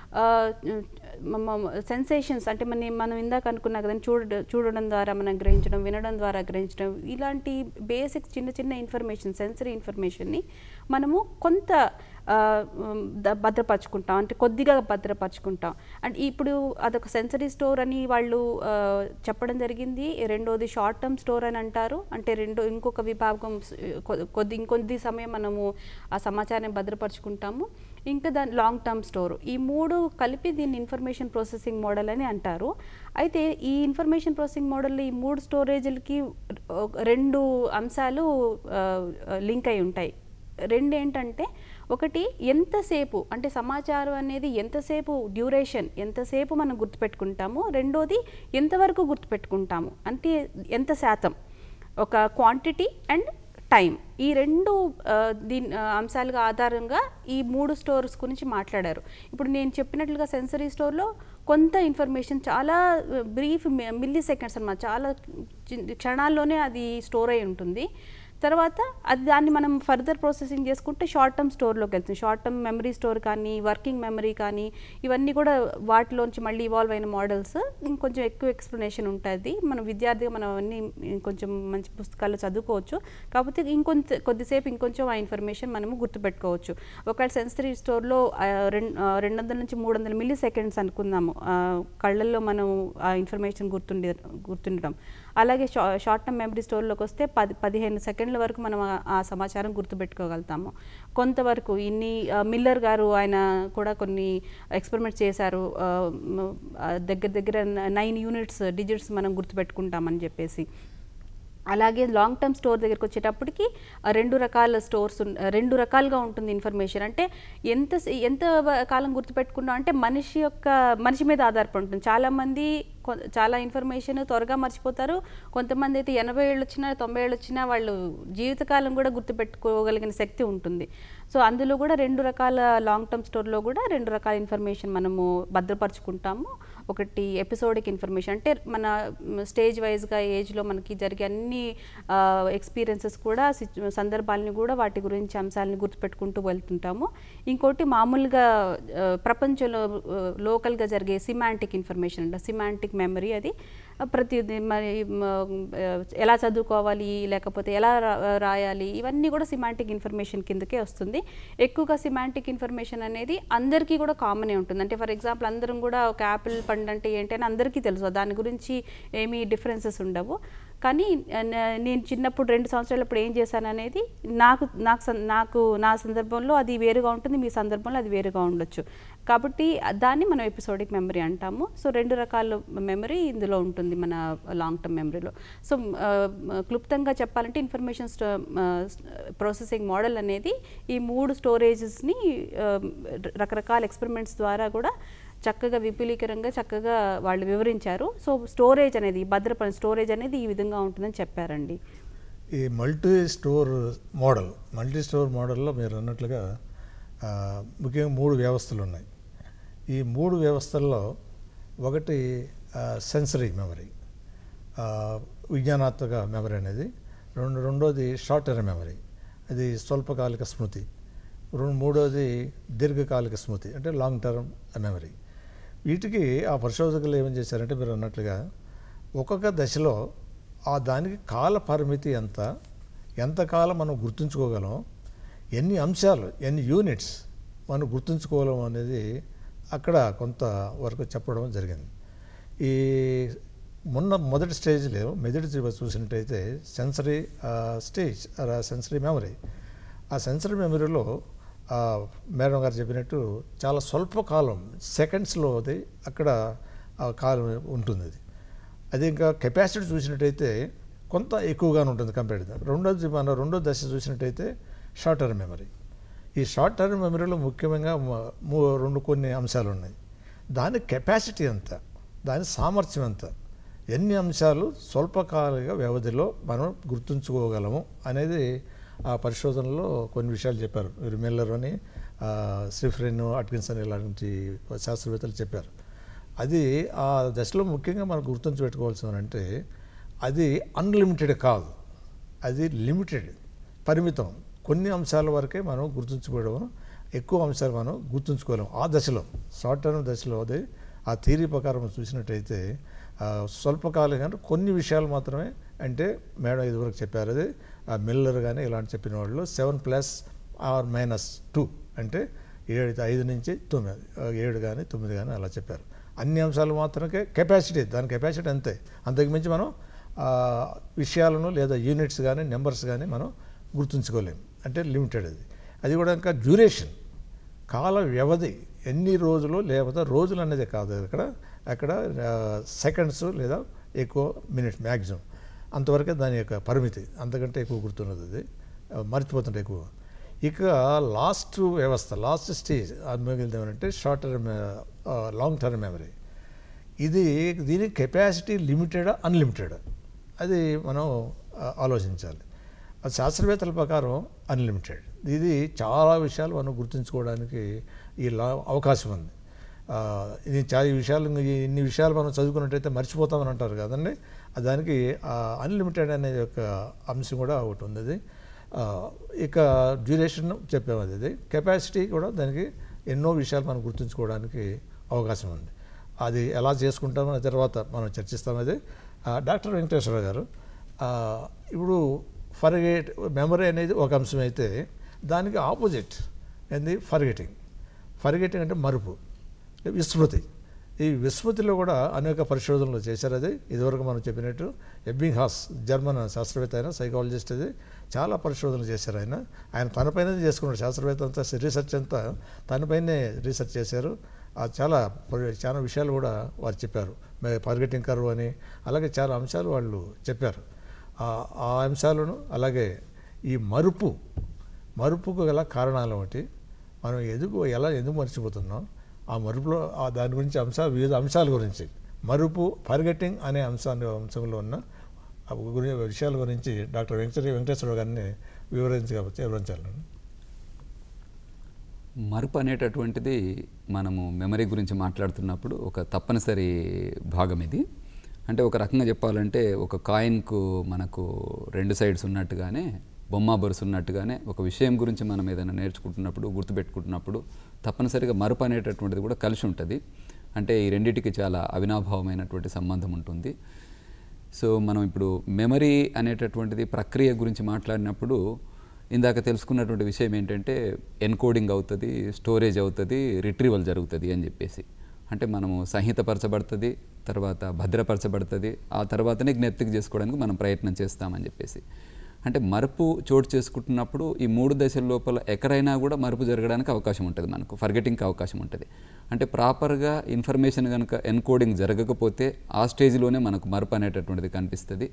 సెన్సేషన్స్ అంటే మన మనం ఇందాక అనుకున్నా కదండి చూడ చూడడం ద్వారా మనం గ్రహించడం వినడం ద్వారా గ్రహించడం ఇలాంటి బేసిక్ చిన్న చిన్న ఇన్ఫర్మేషన్ సెన్సరీ ఇన్ఫర్మేషన్ని మనము కొంత ఆ, ఉమ్, ద- భద్రపరచుకుంటాం అంటే కొద్దిగా భద్రపరచుకుంటాం అంటే ఇప్పుడు అదొక సెన్సరీ స్టోర్ అని వాళ్ళు ఆ, చెప్పడం జరిగింది రెండోది షార్ట్ టర్మ్ స్టోర్ అని అంటారు అంటే రెండో ఇంకొక విభాగం స్- కొ- కొద్ది ఇంకొద్ది సమయం మనము ఆ సమాచారాన్ని భద్రపరుచుకుంటాము ఇంకా దాని లాంగ్ టర్మ్ స్టోర్ ఈ మూడు కలిపి దీన్ని ఇన్ఫర్మేషన్ ప్రాసెసింగ్ మోడల్ అని అంటారు అయితే ఈ ఇన్ఫర్మేషన్ ప్రాసెసింగ్ మోడల్లో ఈ మూడు స్టోరేజ్లకి రెండు అంశాలు లింక్ అయి ఉంటాయి రెండు ఏంటంటే ఒకటి ఎంతసేపు అంటే సమాచారం అనేది ఎంతసేపు డ్యూరేషన్ ఎంతసేపు మనం గుర్తుపెట్టుకుంటాము రెండోది ఎంతవరకు గుర్తుపెట్టుకుంటాము అంటే ఎంత శాతం ఒక క్వాంటిటీ అండ్ టైం ఈ రెండు ఆ, దీని ఆ, అంశాలుగా ఆధారంగా ఈ మూడు స్టోర్స్ గురించి మాట్లాడారు ఇప్పుడు నేను చెప్పినట్లుగా సెన్సరీ స్టోర్లో కొంత ఇన్ఫర్మేషన్ చాలా బ్రీఫ్ మిల్లీ సెకండ్స్ అన్నమాట చాలా చి- క్షణాల్లోనే అది స్టోర్ అయి ఉంటుంది తర్వాత అది దాన్ని మనం ఫర్దర్ ప్రాసెసింగ్ చేసుకుంటే షార్ట్ టర్మ్ స్టోర్లోకి వెళ్తుంది షార్ట్ టర్మ్ మెమరీ స్టోర్ కానీ వర్కింగ్ మెమరీ కానీ ఇవన్నీ కూడా వాటిలోంచి మళ్ళీ ఇవాల్వ్ అయిన మోడల్స్ ఇంకొంచెం ఎక్కువ ఎక్స్ప్లెనేషన్ ఉంటుంది మనం విద్యార్థిగా మనం అవన్నీ ఇంకొంచెం మంచి పుస్తకాల్లో చదువుకోవచ్చు కాకపోతే ఇంకొంత కొద్దిసేపు ఇంకొంచెం ఆ ఇన్ఫర్మేషన్ మనము గుర్తుపెట్టుకోవచ్చు ఒకవేళ సెన్సరీ స్టోర్లో రెండు రెండు వందల నుంచి మూడు వందల మిల్లీ సెకండ్స్ అనుకుందాము ఆ, కళ్ళల్లో మనం ఆ ఇన్ఫర్మేషన్ గుర్తుండే గుర్తుండడం అలాగే షా షార్ట్ టర్మ్ మెమరీ స్టోర్లోకి వస్తే పది పదిహేను సెకండ్ల వరకు మనం ఆ- ఆ సమాచారం గుర్తుపెట్టుకోగలుగుతాము కొంతవరకు ఇన్ని ఆ, మిల్లర్ గారు ఆయన కూడా కొన్ని ఎక్స్పెరిమెంట్స్ చేశారు ఆ, మ- ఆ, దగ్గర దగ్గర నైన్ యూనిట్స్ డిజిట్స్ మనం గుర్తుపెట్టుకుంటామని చెప్పేసి అలాగే లాంగ్ టర్మ్ స్టోర్ దగ్గరికి వచ్చేటప్పటికి ఆ, రెండు రకాల స్టోర్స్ ఉన్- రెండు రకాలుగా ఉంటుంది ఇన్ఫర్మేషన్ అంటే ఎంత సే- ఎంత వ- కాలం గుర్తుపెట్టుకున్నాం అంటే మనిషి యొక్క మనిషి మీద ఆధారపడి ఉంటుంది చాలామంది కొ- చాలా ఇన్ఫర్మేషన్ త్వరగా మర్చిపోతారు కొంతమంది అయితే ఎనభై ఏళ్ళు వచ్చినా తొంభై ఏళ్ళు వచ్చినా వాళ్ళు జీవితకాలం కూడా గుర్తుపెట్టుకోగలిగిన శక్తి ఉంటుంది సో అందులో కూడా రెండు రకాల లాంగ్ టర్మ్ స్టోర్లో కూడా రెండు రకాల ఇన్ఫర్మేషన్ మనము భద్రపరుచుకుంటాము ఒకటి ఎపిసోడిక్ ఇన్ఫర్మేషన్ అంటే మన స్టేజ్ వైజ్గా ఏజ్లో మనకి జరిగే అన్ని ఎక్స్పీరియన్సెస్ కూడా సిచు- సందర్భాలని కూడా వాటి గురించి అంశాలని గుర్తుపెట్టుకుంటూ వెళ్తుంటాము ఇంకోటి మామూలుగా ఆ, ప్రపంచంలో లోకల్గా జరిగే సిమాంటిక్ ఇన్ఫర్మేషన్ అంటే సిమాంటిక్ మెమరీ అది ఆ, ప్రతి మరి మ, ఆ, ఎలా చదువుకోవాలి లేకపోతే ఎలా రా- రాయాలి ఇవన్నీ కూడా సిమాంటిక్ ఇన్ఫర్మేషన్ కిందకే వస్తుంది ఎక్కువగా సిమాంటిక్ ఇన్ఫర్మేషన్ అనేది అందరికీ కూడా కామనే ఉంటుంది అంటే ఫర్ ఎగ్జాంపుల్ అందరం కూడా ఒక యాపిల్ పండు అంటే ఏంటి అని అందరికీ తెలుసు దాని గురించి ఏమీ డిఫరెన్సెస్ ఉండవు కానీ ఆ, నే- నేను చిన్నప్పుడు రెండు సంవత్సరాలప్పుడు ఏం చేశాను అనేది నాకు నాకు సం- నాకు నా సందర్భంలో అది వేరుగా ఉంటుంది మీ సందర్భంలో అది వేరుగా ఉండొచ్చు కాబట్టి దాన్ని మనం ఎపిసోడిక్ మెమరీ అంటాము సో రెండు రకాల మెమరీ ఇందులో ఉంటుంది మన లాంగ్ టర్మ్ మెమరీలో సో ఆ, క్లుప్తంగా చెప్పాలంటే ఇన్ఫర్మేషన్ ప్రాసెసింగ్ మోడల్ అనేది ఈ మూడు స్టోరేజెస్ని రకరకాల ఎక్స్పెరిమెంట్స్ ద్వారా కూడా చక్కగా విపులీకరంగా చక్కగా వాళ్ళు వివరించారు సో స్టోరేజ్ అనేది భద్రపడి స్టోరేజ్ అనేది ఈ విధంగా ఉంటుందని చెప్పారండి ఈ multi store model multi store మోడల్లో మీరు అన్నట్లుగా ఆ, ముఖ్యంగా మూడు వ్యవస్థలు ఉన్నాయి ఈ మూడు వ్యవస్థల్లో ఒకటి సెన్సరీ మెమరీ విజ్ఞానాత్మక మెమరీ అనేది రెండు రెండోది షార్ట్ టర్మ్ మెమరీ అది స్వల్పకాలిక స్మృతి రెండు మూడోది దీర్ఘకాలిక స్మృతి అంటే లాంగ్ టర్మ్ మెమరీ వీటికి ఆ పరిశోధకులు ఏమేం చేశారంటే మీరు అన్నట్లుగా ఒక్కొక్క దశలో ఆ దానికి కాల పరిమితి ఎంత ఎంతకాలం మనం గుర్తుంచుకోగలం ఎన్ని అంశాలు ఎన్ని యూనిట్స్ మనం గుర్తుంచుకోగలం అనేది అక్కడ కొంత వరకు చెప్పడం జరిగింది ఈ మొన్న మొదటి స్టేజ్లో మెదడు చివర చూసినట్టయితే సెన్సరీ స్టేజ్ సెన్సరీ మెమరీ ఆ సెన్సరీ మెమరీలో ఆ, మేడం గారు చెప్పినట్టు చాలా స్వల్ప కాలం సెకండ్స్లో అది అక్కడ ఆ కాలం ఉంటుంది అది అది ఇంకా కెపాసిటీ చూసినట్టయితే కొంత ఎక్కువగానే ఉంటుంది కంపేర్ రెండోది మన రెండో దశ చూసినట్టయితే షార్ట్ టర్మ్ మెమరీ ఈ షార్ట్ టర్మ్ మెమరీలో ముఖ్యంగా మ- మూ- రెండు కొన్ని అంశాలు ఉన్నాయి దాని కెపాసిటీ ఎంత దాని సామర్థ్యం ఎంత ఎన్ని అంశాలు స్వల్పకాలిక వ్యవధిలో మనం గుర్తుంచుకోగలము అనేది ఆ పరిశోధనలో కొన్ని విషయాలు చెప్పారు మీరు మిల్లర్ అని ఆ, స్రిఫ్రెన్ అట్కిన్సన్ ఇలాంటి శాస్త్రవేత్తలు చెప్పారు అది ఆ దశలో ముఖ్యంగా మనం గుర్తుంచి పెట్టుకోవాల్సిన అంటే అది అన్లిమిటెడ్ కాదు అది లిమిటెడ్ పరిమితం కొన్ని అంశాల వరకే మనం గుర్తుంచుకోవడం ఎక్కువ అంశాలు మనం గుర్తుంచుకోలేం ఆ దశలో షార్ట్ టర్మ్ దశలో అది ఆ థీరీ ప్రకారం చూసినట్టయితే ఆ, స్వల్పకాలిక అంటే కొన్ని విషయాలు మాత్రమే అంటే మేడం ఇదివరకు చెప్పారు అది ఆ మిల్లర్ కానీ ఇలాంటి చెప్పిన వాళ్ళు seven plus or minus two అంటే ఏడు ఐదు నుంచి తొమ్మిది ఆ, ఏడు కానీ తొమ్మిది కానీ అలా చెప్పారు అన్ని అంశాలు మాత్రమే కెపాసిటీ దాని కెపాసిటీ అంతే అంతకుమించి మనం ఆ, విషయాలను లేదా యూనిట్స్ కానీ నెంబర్స్ కానీ మనం గుర్తుంచుకోలేం అంటే లిమిటెడ్ అది అది కూడా ఇంకా డ్యూరేషన్ కాల వ్యవధి ఎన్ని రోజులు లేకపోతే రోజులు అనేది కాదు అక్కడ అక్కడ సెకండ్స్ లేదా ఎక్కువ మినిట్స్ మ్యాక్సిమం అంతవరకే దాని యొక్క పరిమితి అంతకంటే ఎక్కువ గుర్తున్నది అది ఆ, మర్చిపోతుంటే ఎక్కువ ఇక లాస్ట్ వ్యవస్థ లాస్ట్ స్టేజ్ అది మిగిలింది ఏమంటే short term long term memory ఇది దీని కెపాసిటీ లిమిటెడ్ అన్లిమిటెడ్ అది మనం ఆ, ఆలోచించాలి అది శాస్త్రవేత్తల ప్రకారం అన్లిమిటెడ్ ఇది చాలా విషయాలు మనం గుర్తుంచుకోవడానికి ఈ లా అవకాశం ఉంది ఆ, ఇది చాలా ఈ విషయాలు ఈ ఇన్ని విషయాలు మనం చదువుకున్నట్టయితే మర్చిపోతామని అంటారు కదండి ఆ దానికి అన్లిమిటెడ్ అనే యొక్క అంశం కూడా ఒకటి ఉంది అది ఆ, ఇక డ్యూరేషన్ చెప్పాము అది అది కెపాసిటీ కూడా దానికి ఎన్నో విషయాలు మనం గుర్తుంచుకోవడానికి అవకాశం ఉంది అది ఎలా చేసుకుంటామో ఆ తర్వాత మనం చర్చిస్తాం అది ఆ, డాక్టర్ వెంకటేశ్వర గారు ఆ, ఇప్పుడు ఫర్గెట్ మెమరీ అనేది ఒక అంశం అయితే దానికి ఆపోజిట్ ఏంది ఫర్గెటింగ్ ఫర్గెటింగ్ అంటే మరుపు విస్మృతి ఈ విస్మృతిలో కూడా అనేక పరిశోధనలు చేశారు అది ఇదివరకు మనం చెప్పినట్టు ఎబ్బింగ్ హాస్ జర్మన్ శాస్త్రవేత్త అయిన సైకాలజిస్ట్ అది చాలా పరిశోధనలు చేశారు ఆయన ఆయన తనపైనే చేసుకున్నాడు శాస్త్రవేత్త అంతా రీసెర్చ్ అంతా తనపైనే రీసెర్చ్ చేశారు ఆ చాలా పరి- చాలా విషయాలు కూడా వారు చెప్పారు ఫర్గెటింగ్ కర్వ్ అని అలాగే చాలా అంశాలు వాళ్ళు చెప్పారు ఆ- ఆ అంశాలను అలాగే ఈ మరుపు మరుపుకు గల కారణాలు ఒకటి మనం ఎందుకు ఎలా ఎందుకు మర్చిపోతున్నాం ఆ మరుపులో ఆ దాని గురించి అంశాలు వివిధ అంశాల గురించి మరుపు ఫర్గెటింగ్ అనే అంశాన్ని అంశంలో ఉన్న ఆ గురి విషయాల గురించి డాక్టర్ వెంకట వెంకటేశ్వర గారిని వివరించకపోతే వివరించాలని మరుపు అనేటటువంటిది మనము మెమరీ గురించి మాట్లాడుతున్నప్పుడు ఒక తప్పనిసరి భాగం ఇది అంటే ఒక రకంగా చెప్పాలంటే ఒక కాయిన్కు మనకు రెండు సైడ్స్ ఉన్నట్టుగానే బొమ్మ బొరుసు ఉన్నట్టుగానే ఒక విషయం గురించి మనం ఏదైనా నేర్చుకుంటున్నప్పుడు గుర్తుపెట్టుకుంటున్నప్పుడు తప్పనిసరిగా మరుపు అనేటటువంటిది కూడా కలిసి ఉంటుంది అంటే ఈ రెండిటికి చాలా అవినాభావమైనటువంటి సంబంధం ఉంటుంది సో మనం ఇప్పుడు మెమరీ అనేటటువంటిది ప్రక్రియ గురించి మాట్లాడినప్పుడు ఇందాక తెలుసుకున్నటువంటి విషయం ఏంటంటే ఎన్కోడింగ్ అవుతుంది స్టోరేజ్ అవుతుంది రిట్రీవల్ జరుగుతుంది అని చెప్పేసి అంటే మనము సంహితపరచబడుతుంది తర్వాత భద్రపరచబడుతుంది ఆ తర్వాతనే జ్ఞప్తికి చేసుకోవడానికి మనం ప్రయత్నం చేస్తామని చెప్పేసి అంటే మరుపు చోటు చేసుకుంటున్నప్పుడు ఈ మూడు దశల లోపల ఎక్కడైనా కూడా మరుపు జరగడానికి అవకాశం ఉంటుంది మనకు ఫర్గెటింగ్కి అవకాశం ఉంటుంది అంటే ప్రాపర్గా ఇన్ఫర్మేషన్ కనుక ఎన్కోడింగ్ జరగకపోతే ఆ స్టేజ్లోనే మనకు మరుపు అనేటటువంటిది కనిపిస్తుంది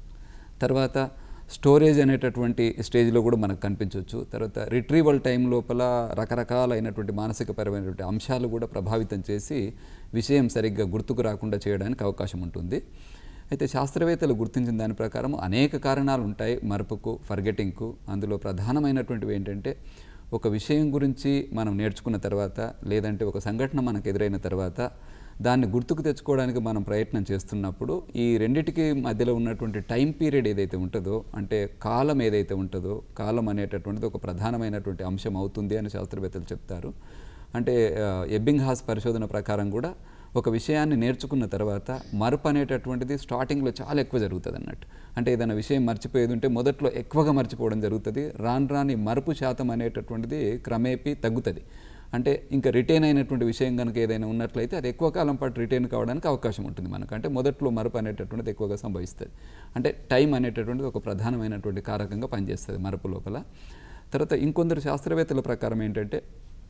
తర్వాత స్టోరేజ్ అనేటటువంటి స్టేజ్లో కూడా మనకు కనిపించవచ్చు తర్వాత రిట్రీవల్ టైం లోపల రకరకాలైనటువంటి మానసికపరమైనటువంటి అంశాలు కూడా ప్రభావితం చేసి విషయం సరిగ్గా గుర్తుకు రాకుండా చేయడానికి అవకాశం ఉంటుంది అయితే శాస్త్రవేత్తలు గుర్తించిన దాని ప్రకారం అనేక కారణాలు ఉంటాయి మరపుకు ఫర్గెటింగ్కు అందులో ప్రధానమైనటువంటివి ఏంటంటే ఒక విషయం గురించి మనం నేర్చుకున్న తర్వాత లేదంటే ఒక సంఘటన మనకు ఎదురైన తర్వాత దాన్ని గుర్తుకు తెచ్చుకోవడానికి మనం ప్రయత్నం చేస్తున్నప్పుడు ఈ రెండిటికి మధ్యలో ఉన్నటువంటి టైం పీరియడ్ ఏదైతే ఉంటుందో అంటే కాలం ఏదైతే ఉంటుందో కాలం అనేటటువంటిది ఒక ప్రధానమైనటువంటి అంశం అవుతుంది అని శాస్త్రవేత్తలు చెప్తారు అంటే ఆ, ఎబ్బింగ్ హాస్ పరిశోధన ప్రకారం కూడా ఒక విషయాన్ని నేర్చుకున్న తర్వాత మరపు అనేటటువంటిది స్టార్టింగ్లో చాలా ఎక్కువ జరుగుతుంది అన్నట్టు అంటే ఏదైనా విషయం మర్చిపోయేది ఉంటే మొదట్లో ఎక్కువగా మర్చిపోవడం జరుగుతుంది రాను రాని మరపు శాతం అనేటటువంటిది క్రమేపీ తగ్గుతుంది అంటే ఇంకా రిటైన్ అయినటువంటి విషయం కనుక ఏదైనా ఉన్నట్లయితే అది ఎక్కువ కాలం పాటు రిటైన్ కావడానికి అవకాశం ఉంటుంది మనకు అంటే మొదట్లో మరపు అనేటటువంటిది ఎక్కువగా సంభవిస్తుంది అంటే టైం అనేటటువంటిది ఒక ప్రధానమైనటువంటి కారకంగా పనిచేస్తుంది మరపు లోపల తర్వాత ఇంకొందరు శాస్త్రవేత్తల ప్రకారం ఏంటంటే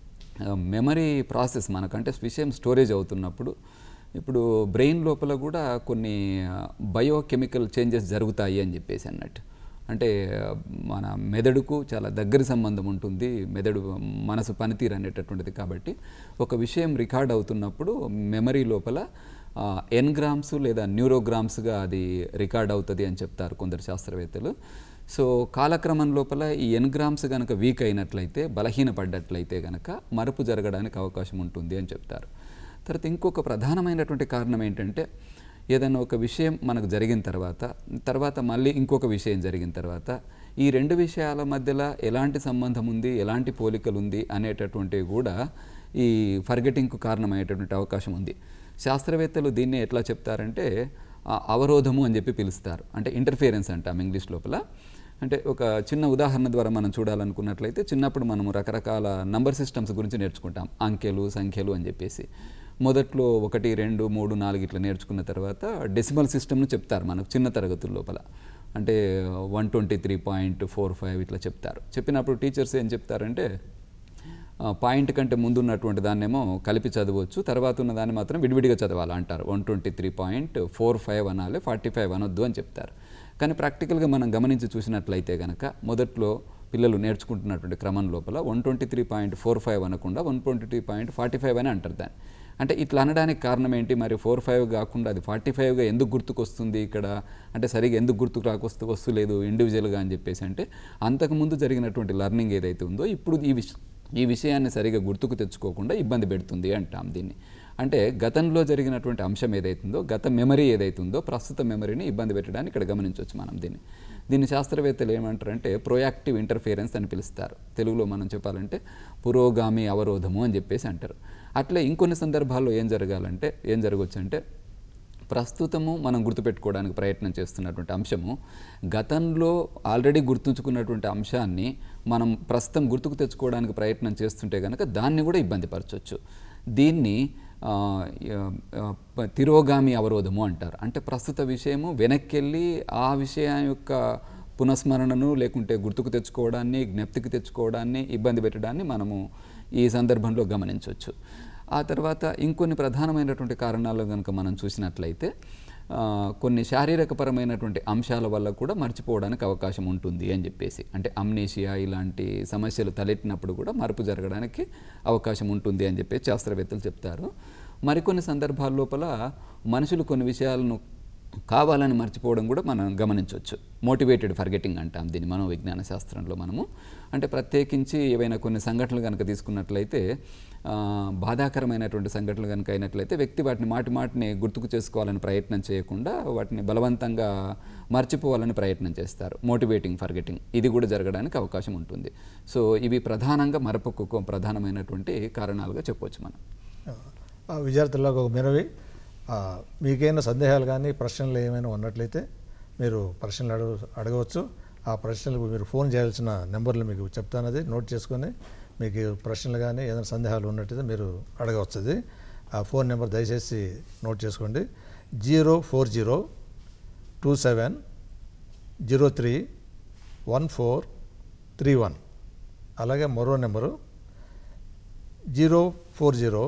మెమరీ ప్రాసెస్ మనకంటే విషయం స్టోరేజ్ అవుతున్నప్పుడు ఇప్పుడు బ్రెయిన్ లోపల కూడా కొన్ని బయోకెమికల్ చేంజెస్ జరుగుతాయి అని చెప్పేసి అన్నట్టు అంటే ఆ, మన మెదడుకు చాలా దగ్గర సంబంధం ఉంటుంది మెదడు మనసు పనితీరు అనేటటువంటిది కాబట్టి ఒక విషయం రికార్డ్ అవుతున్నప్పుడు మెమరీ లోపల ఎన్గ్రామ్స్ లేదా న్యూరోగ్రామ్స్గా అది రికార్డ్ అవుతుంది అని చెప్తారు కొందరు శాస్త్రవేత్తలు సో కాలక్రమం లోపల ఈ ఎన్గ్రామ్స్ కనుక వీక్ అయినట్లయితే బలహీనపడ్డట్లయితే కనుక మరపు జరగడానికి అవకాశం ఉంటుంది అని చెప్తారు తర్వాత ఇంకొక ప్రధానమైనటువంటి కారణం ఏంటంటే ఏదైనా ఒక విషయం మనకు జరిగిన తర్వాత తర్వాత మళ్ళీ ఇంకొక విషయం జరిగిన తర్వాత ఈ రెండు విషయాల మధ్యలో ఎలాంటి సంబంధం ఉంది ఎలాంటి పోలికలు ఉంది అనేటటువంటివి కూడా ఈ ఫర్గెటింగ్కు కారణమయ్యేటటువంటి అవకాశం ఉంది శాస్త్రవేత్తలు దీన్ని ఎట్లా చెప్తారంటే ఆ, అవరోధము అని చెప్పి పిలుస్తారు అంటే ఇంటర్ఫియరెన్స్ అంటాం ఇంగ్లీష్ లోపల అంటే ఒక చిన్న ఉదాహరణ ద్వారా మనం చూడాలనుకున్నట్లయితే చిన్నప్పుడు మనము రకరకాల నంబర్ సిస్టమ్స్ గురించి నేర్చుకుంటాం అంకెలు సంఖ్యలు అని చెప్పేసి మొదట్లో ఒకటి రెండు మూడు నాలుగు ఇట్లా నేర్చుకున్న తర్వాత డెసిమల్ సిస్టమ్ను చెప్తారు మనకు చిన్న తరగతుల లోపల అంటే one twenty three point four five ఇట్లా చెప్తారు చెప్పినప్పుడు టీచర్స్ ఏం చెప్తారంటే ఆ, పాయింట్ కంటే ముందు ఉన్నటువంటి దాన్నేమో కలిపి చదవచ్చు తర్వాత ఉన్న దాన్ని మాత్రం విడివిడిగా చదవాలి అంటారు one twenty three point four five అనాలి ఫార్టీ ఫైవ్ అనొద్దు అని చెప్తారు కానీ ప్రాక్టికల్గా మనం గమనించి చూసినట్లయితే కనుక మొదట్లో పిల్లలు నేర్చుకుంటున్నటువంటి క్రమం లోపల one twenty three point four five అనకుండా one twenty three point forty five అని అంటారు దాన్ని అంటే ఇట్లా అనడానికి కారణం ఏంటి మరి ఫోర్ ఫైవ్ కాకుండా అది ఫార్టీ ఫైవ్గా ఎందుకు గుర్తుకొస్తుంది ఇక్కడ అంటే సరిగా ఎందుకు గుర్తుకు రాకొస్తూ వస్తలేదు ఇండివిజువల్గా అని చెప్పేసి అంటే అంతకుముందు జరిగినటువంటి లెర్నింగ్ ఏదైతే ఉందో ఇప్పుడు ఈ విష ఈ విషయాన్ని సరిగా గుర్తుకు తెచ్చుకోకుండా ఇబ్బంది పెడుతుంది అంటాం దీన్ని అంటే గతంలో జరిగినటువంటి అంశం ఏదైతుందో గత మెమరీ ఏదైతుందో ప్రస్తుత మెమరీని ఇబ్బంది పెట్టడానికి ఇక్కడ గమనించవచ్చు మనం దీన్ని దీన్ని శాస్త్రవేత్తలు ఏమంటారంటే ప్రోయాక్టివ్ ఇంటర్ఫియరెన్స్ అని పిలుస్తారు తెలుగులో మనం చెప్పాలంటే పురోగామి అవరోధము అని చెప్పేసి అంటారు అట్లే ఇంకొన్ని సందర్భాల్లో ఏం జరగాలంటే ఏం జరగవచ్చు అంటే ప్రస్తుతము మనం గుర్తుపెట్టుకోవడానికి ప్రయత్నం చేస్తున్నటువంటి అంశము గతంలో ఆల్రెడీ గుర్తుంచుకున్నటువంటి అంశాన్ని మనం ప్రస్తుతం గుర్తుకు తెచ్చుకోవడానికి ప్రయత్నం చేస్తుంటే కనుక దాన్ని కూడా ఇబ్బంది పరచవచ్చు దీన్ని ఆ, ఆ, ప- తిరోగామి అవరోధము అంటారు అంటే ప్రస్తుత విషయము వెనక్కి వెళ్ళి ఆ విషయం యొక్క పునఃస్మరణను లేకుంటే గుర్తుకు తెచ్చుకోవడాన్ని జ్ఞప్తికి తెచ్చుకోవడాన్ని ఇబ్బంది పెట్టడాన్ని మనము ఈ సందర్భంలో గమనించవచ్చు ఆ తర్వాత ఇంకొన్ని ప్రధానమైనటువంటి కారణాలు కనుక మనం చూసినట్లయితే ఆ, కొన్ని శారీరకపరమైనటువంటి అంశాల వల్ల కూడా మర్చిపోవడానికి అవకాశం ఉంటుంది అని చెప్పేసి అంటే అమ్నేషియా ఇలాంటి సమస్యలు తలెత్తినప్పుడు కూడా మరుపు జరగడానికి అవకాశం ఉంటుంది అని చెప్పేసి శాస్త్రవేత్తలు చెప్తారు మరికొన్ని సందర్భాల లోపల మనుషులు కొన్ని విషయాలను కావాలని మర్చిపోవడం కూడా మనం గమనించవచ్చు మోటివేటెడ్ ఫర్గెటింగ్ అంటాం దీన్ని మనోవిజ్ఞాన శాస్త్రంలో మనము అంటే ప్రత్యేకించి ఏవైనా కొన్ని సంఘటనలు కనుక తీసుకున్నట్లయితే ఆ, బాధాకరమైనటువంటి సంఘటనలు కనుక అయినట్లయితే వ్యక్తి వాటిని మాటి మాటిని గుర్తుకు చేసుకోవాలని ప్రయత్నం చేయకుండా వాటిని బలవంతంగా మర్చిపోవాలని ప్రయత్నం చేస్తారు మోటివేటింగ్ ఫర్గెటింగ్ ఇది కూడా జరగడానికి అవకాశం ఉంటుంది సో ఇవి ప్రధానంగా మరపుకు ప్రధానమైనటువంటి కారణాలుగా చెప్పవచ్చు మనం ఆ, విద్యార్థులకు ఒక మినవి ఆ, మీకైనా సందేహాలు కానీ ప్రశ్నలు ఏమైనా ఉన్నట్లయితే మీరు ప్రశ్నలు అడగ అడగవచ్చు ఆ ప్రశ్నలకు మీరు ఫోన్ చేయాల్సిన నెంబర్లు మీకు చెప్తానది నోట్ చేసుకొని మీకు ప్రశ్నలు కానీ ఏదైనా సందేహాలు ఉన్నట్టయితే మీరు అడగవచ్చు అది ఆ ఫోన్ నెంబర్ దయచేసి నోట్ చేసుకోండి zero four zero two seven zero three one four three one అలాగే మరో number zero four zero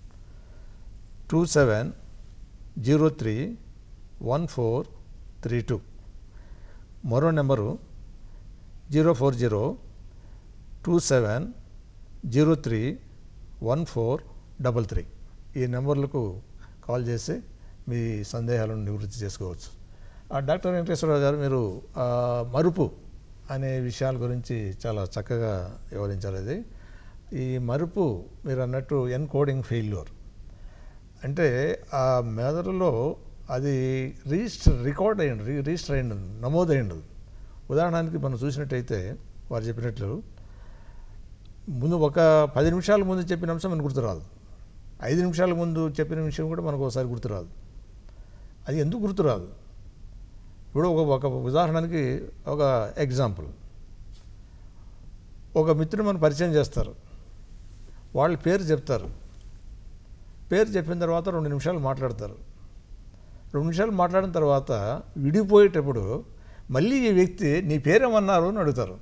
two seven zero three one four three two మరో number zero four zero two seven zero three one four double three ఈ నెంబర్లకు call చేసి మీ సందేహాలను నివృత్తి చేసుకోవచ్చు ఆ డాక్టర్ వెంకటేశ్వరరావు గారు మీరు ఆ, మరుపు అనే విషయాల గురించి చాలా చక్కగా వివరించారు అది ఈ మరుపు మీరు అన్నట్టు ఎన్కోడింగ్ ఫెయిల్యూర్ అంటే ఆ మెదడులో అది రిజిస్టర్ రికార్డ్ అయ్యింది రి- రిజిస్టర్ అయ్యింది నమోదయ్యింది ఉదాహరణకి మనం చూసినట్టయితే వారు చెప్పినట్లు ముందు ఒక పది నిమిషాల ముందు చెప్పిన అంశం మనకు గుర్తురాదు ఐదు నిమిషాల ముందు చెప్పిన విషయం కూడా మనకు ఒకసారి గుర్తురాదు అది ఎందుకు గుర్తురాదు ఇప్పుడు ఒక ఒక ఉదాహరణకి ఒక ఎగ్జాంపుల్ ఒక మిత్రుడు మనం పరిచయం చేస్తారు వాళ్ళ పేరు చెప్తారు పేరు చెప్పిన తర్వాత రెండు నిమిషాలు మాట్లాడతారు రెండు నిమిషాలు మాట్లాడిన తర్వాత విడిపోయేటప్పుడు మళ్ళీ ఈ వ్యక్తి నీ పేరేమన్నారు అని అడుగుతారు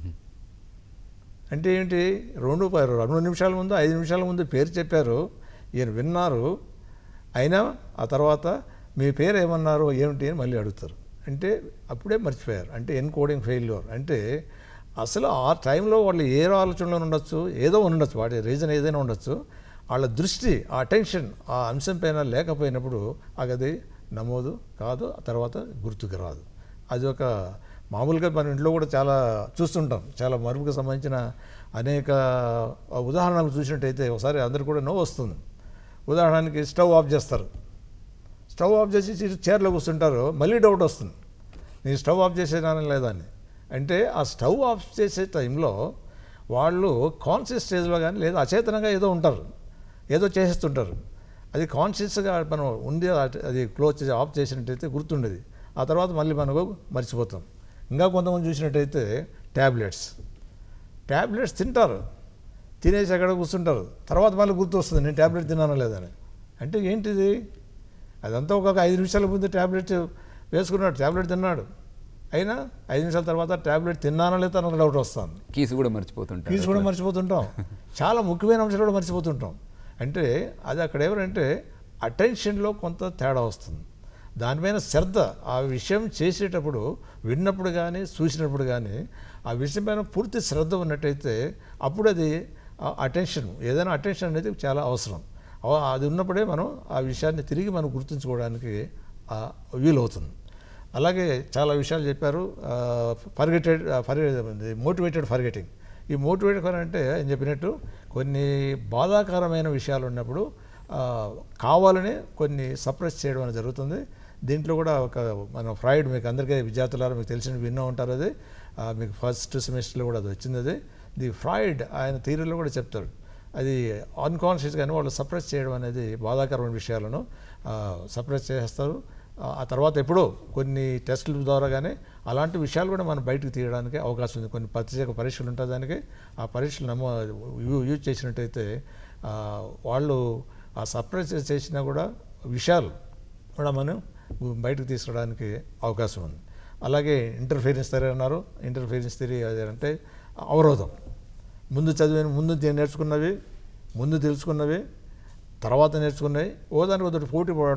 అంటే ఏంటి రెండు ప- రెండు నిమిషాల ముందు ఐదు నిమిషాల ముందు పేరు చెప్పారు ఈయన విన్నారు అయినా ఆ తర్వాత మీ పేరు ఏమన్నారు ఏమిటి అని మళ్ళీ అడుగుతారు అంటే అప్పుడే మర్చిపోయారు అంటే ఎన్కోడింగ్ ఫెయిల్యూర్ అంటే అసలు ఆ టైంలో వాళ్ళు ఏ ఆలోచనలో ఉండొచ్చు ఏదో ఉండొచ్చు వాటి రీజన్ ఏదైనా ఉండొచ్చు వాళ్ళ దృష్టి ఆ అటెన్షన్ ఆ అంశం పైన లేకపోయినప్పుడు అది నమోదు కాదు ఆ తర్వాత గుర్తుకు రాదు అది ఒక మామూలుగా మన ఇంట్లో కూడా చాలా చూస్తుంటాం చాలా మరుపుకు సంబంధించిన అనేక ఉదాహరణలు చూసినట్టయితే ఒకసారి అందరు కూడా నవ్వు వస్తుంది ఉదాహరణకి స్టవ్ ఆఫ్ చేస్తారు స్టవ్ ఆఫ్ చేసి చీ- చైర్లో కూర్చుంటారు మళ్ళీ డౌట్ వస్తుంది నేను స్టవ్ ఆఫ్ చేసేదానా లేదా అని అంటే ఆ స్టవ్ ఆఫ్ చేసే టైంలో వాళ్ళు కాన్షియస్ స్టేజ్లో కానీ లేదా అచేతనంగా ఏదో ఉంటారు ఏదో చేసేస్తుంటారు అది కాన్షియస్గా మనం ఉంది అట్- అది క్లోజ్ చేసి ఆఫ్ చేసినట్టయితే గుర్తుండేది ఆ తర్వాత మళ్ళీ మనకు మర్చిపోతాం ఇంకా కొంతమంది చూసినట్టయితే ట్యాబ్లెట్స్ ట్యాబ్లెట్స్ తింటారు తినేసి అక్కడ కూర్చుంటారు తర్వాత మళ్ళీ గుర్తు వస్తుంది నేను ట్యాబ్లెట్ తిన్నానా లేదని అంటే ఏంటిది అదంతా ఒక ఐదు నిమిషాల ముందు ట్యాబ్లెట్ వేసుకున్నాడు ట్యాబ్లెట్ తిన్నాడు అయినా ఐదు నిమిషాల తర్వాత ట్యాబ్లెట్ తిన్నానా లేదా అని ఒక డౌట్ వస్తుంది కీసు కూడా మర్చిపోతుంటారు ఫీజు కూడా మర్చిపోతుంటాం చాలా ముఖ్యమైన అంశాలు కూడా మర్చిపోతుంటాం అంటే అది అక్కడ ఎవరంటే అటెన్షన్లో కొంత తేడా వస్తుంది దానిపైన శ్రద్ధ ఆ విషయం చేసేటప్పుడు విన్నప్పుడు కానీ చూసినప్పుడు కానీ ఆ విషయం పైన పూర్తి శ్రద్ధ ఉన్నట్టయితే అప్పుడు అది అటెన్షన్ ఏదైనా అటెన్షన్ అనేది చాలా అవసరం అవ- అది ఉన్నప్పుడే మనం ఆ విషయాన్ని తిరిగి మనం గుర్తుంచుకోవడానికి ఆ, వీలవుతుంది అలాగే చాలా విషయాలు చెప్పారు ఫర్గెటెడ్ మోటివేటెడ్ ఫర్గెటింగ్ ఈ మోటివేటెడ్ ఫర్ అంటే ఆయన చెప్పినట్టు కొన్ని బాధాకరమైన విషయాలు ఉన్నప్పుడు ఆ, కావాలని కొన్ని సప్రెస్ చేయడం అనేది జరుగుతుంది దీంట్లో కూడా ఒక మన ఫ్రాయిడ్ మీకు అందరికీ విద్యార్థులారా మీకు తెలిసిన విన్నా ఉంటారు అది ఆ, మీకు ఫస్ట్ సెమిస్టర్లో కూడా అది వచ్చింది అది ది ఫ్రాయిడ్ ఆయన థీరీలో కూడా చెప్తాడు అది అన్కాన్షియస్ కానీ వాళ్ళు సప్రెస్ చేయడం అనేది బాధాకరమైన విషయాలను సప్రెస్ చేస్తారు ఆ ఆ తర్వాత ఎప్పుడో కొన్ని టెస్టుల ద్వారా కానీ అలాంటి విషయాలు కూడా మనం బయటకు తీయడానికి అవకాశం ఉంది కొన్ని ప్రత్యేక పరీక్షలు ఉంటాయి దానికి ఆ పరీక్షలు నమో యూ- యూజ్ చేసినట్టయితే ఆ, వాళ్ళు ఆ సప్రెస్ చేసినా కూడా విషయాలు కూడా మనం బయటకు తీసుకురావడానికి అవకాశం ఉంది అలాగే ఇంటర్ఫీరెన్స్ థియరీ అన్నారు ఇంటర్ఫీరెన్స్ థియరీ అది అంటే అవరోధం ముందు చదివిన ముందు తే- నేర్చుకున్నవి ముందు తెలుసుకున్నవి తర్వాత నేర్చుకున్నవి ఓదానికి ఒకటి పోటీ పడడం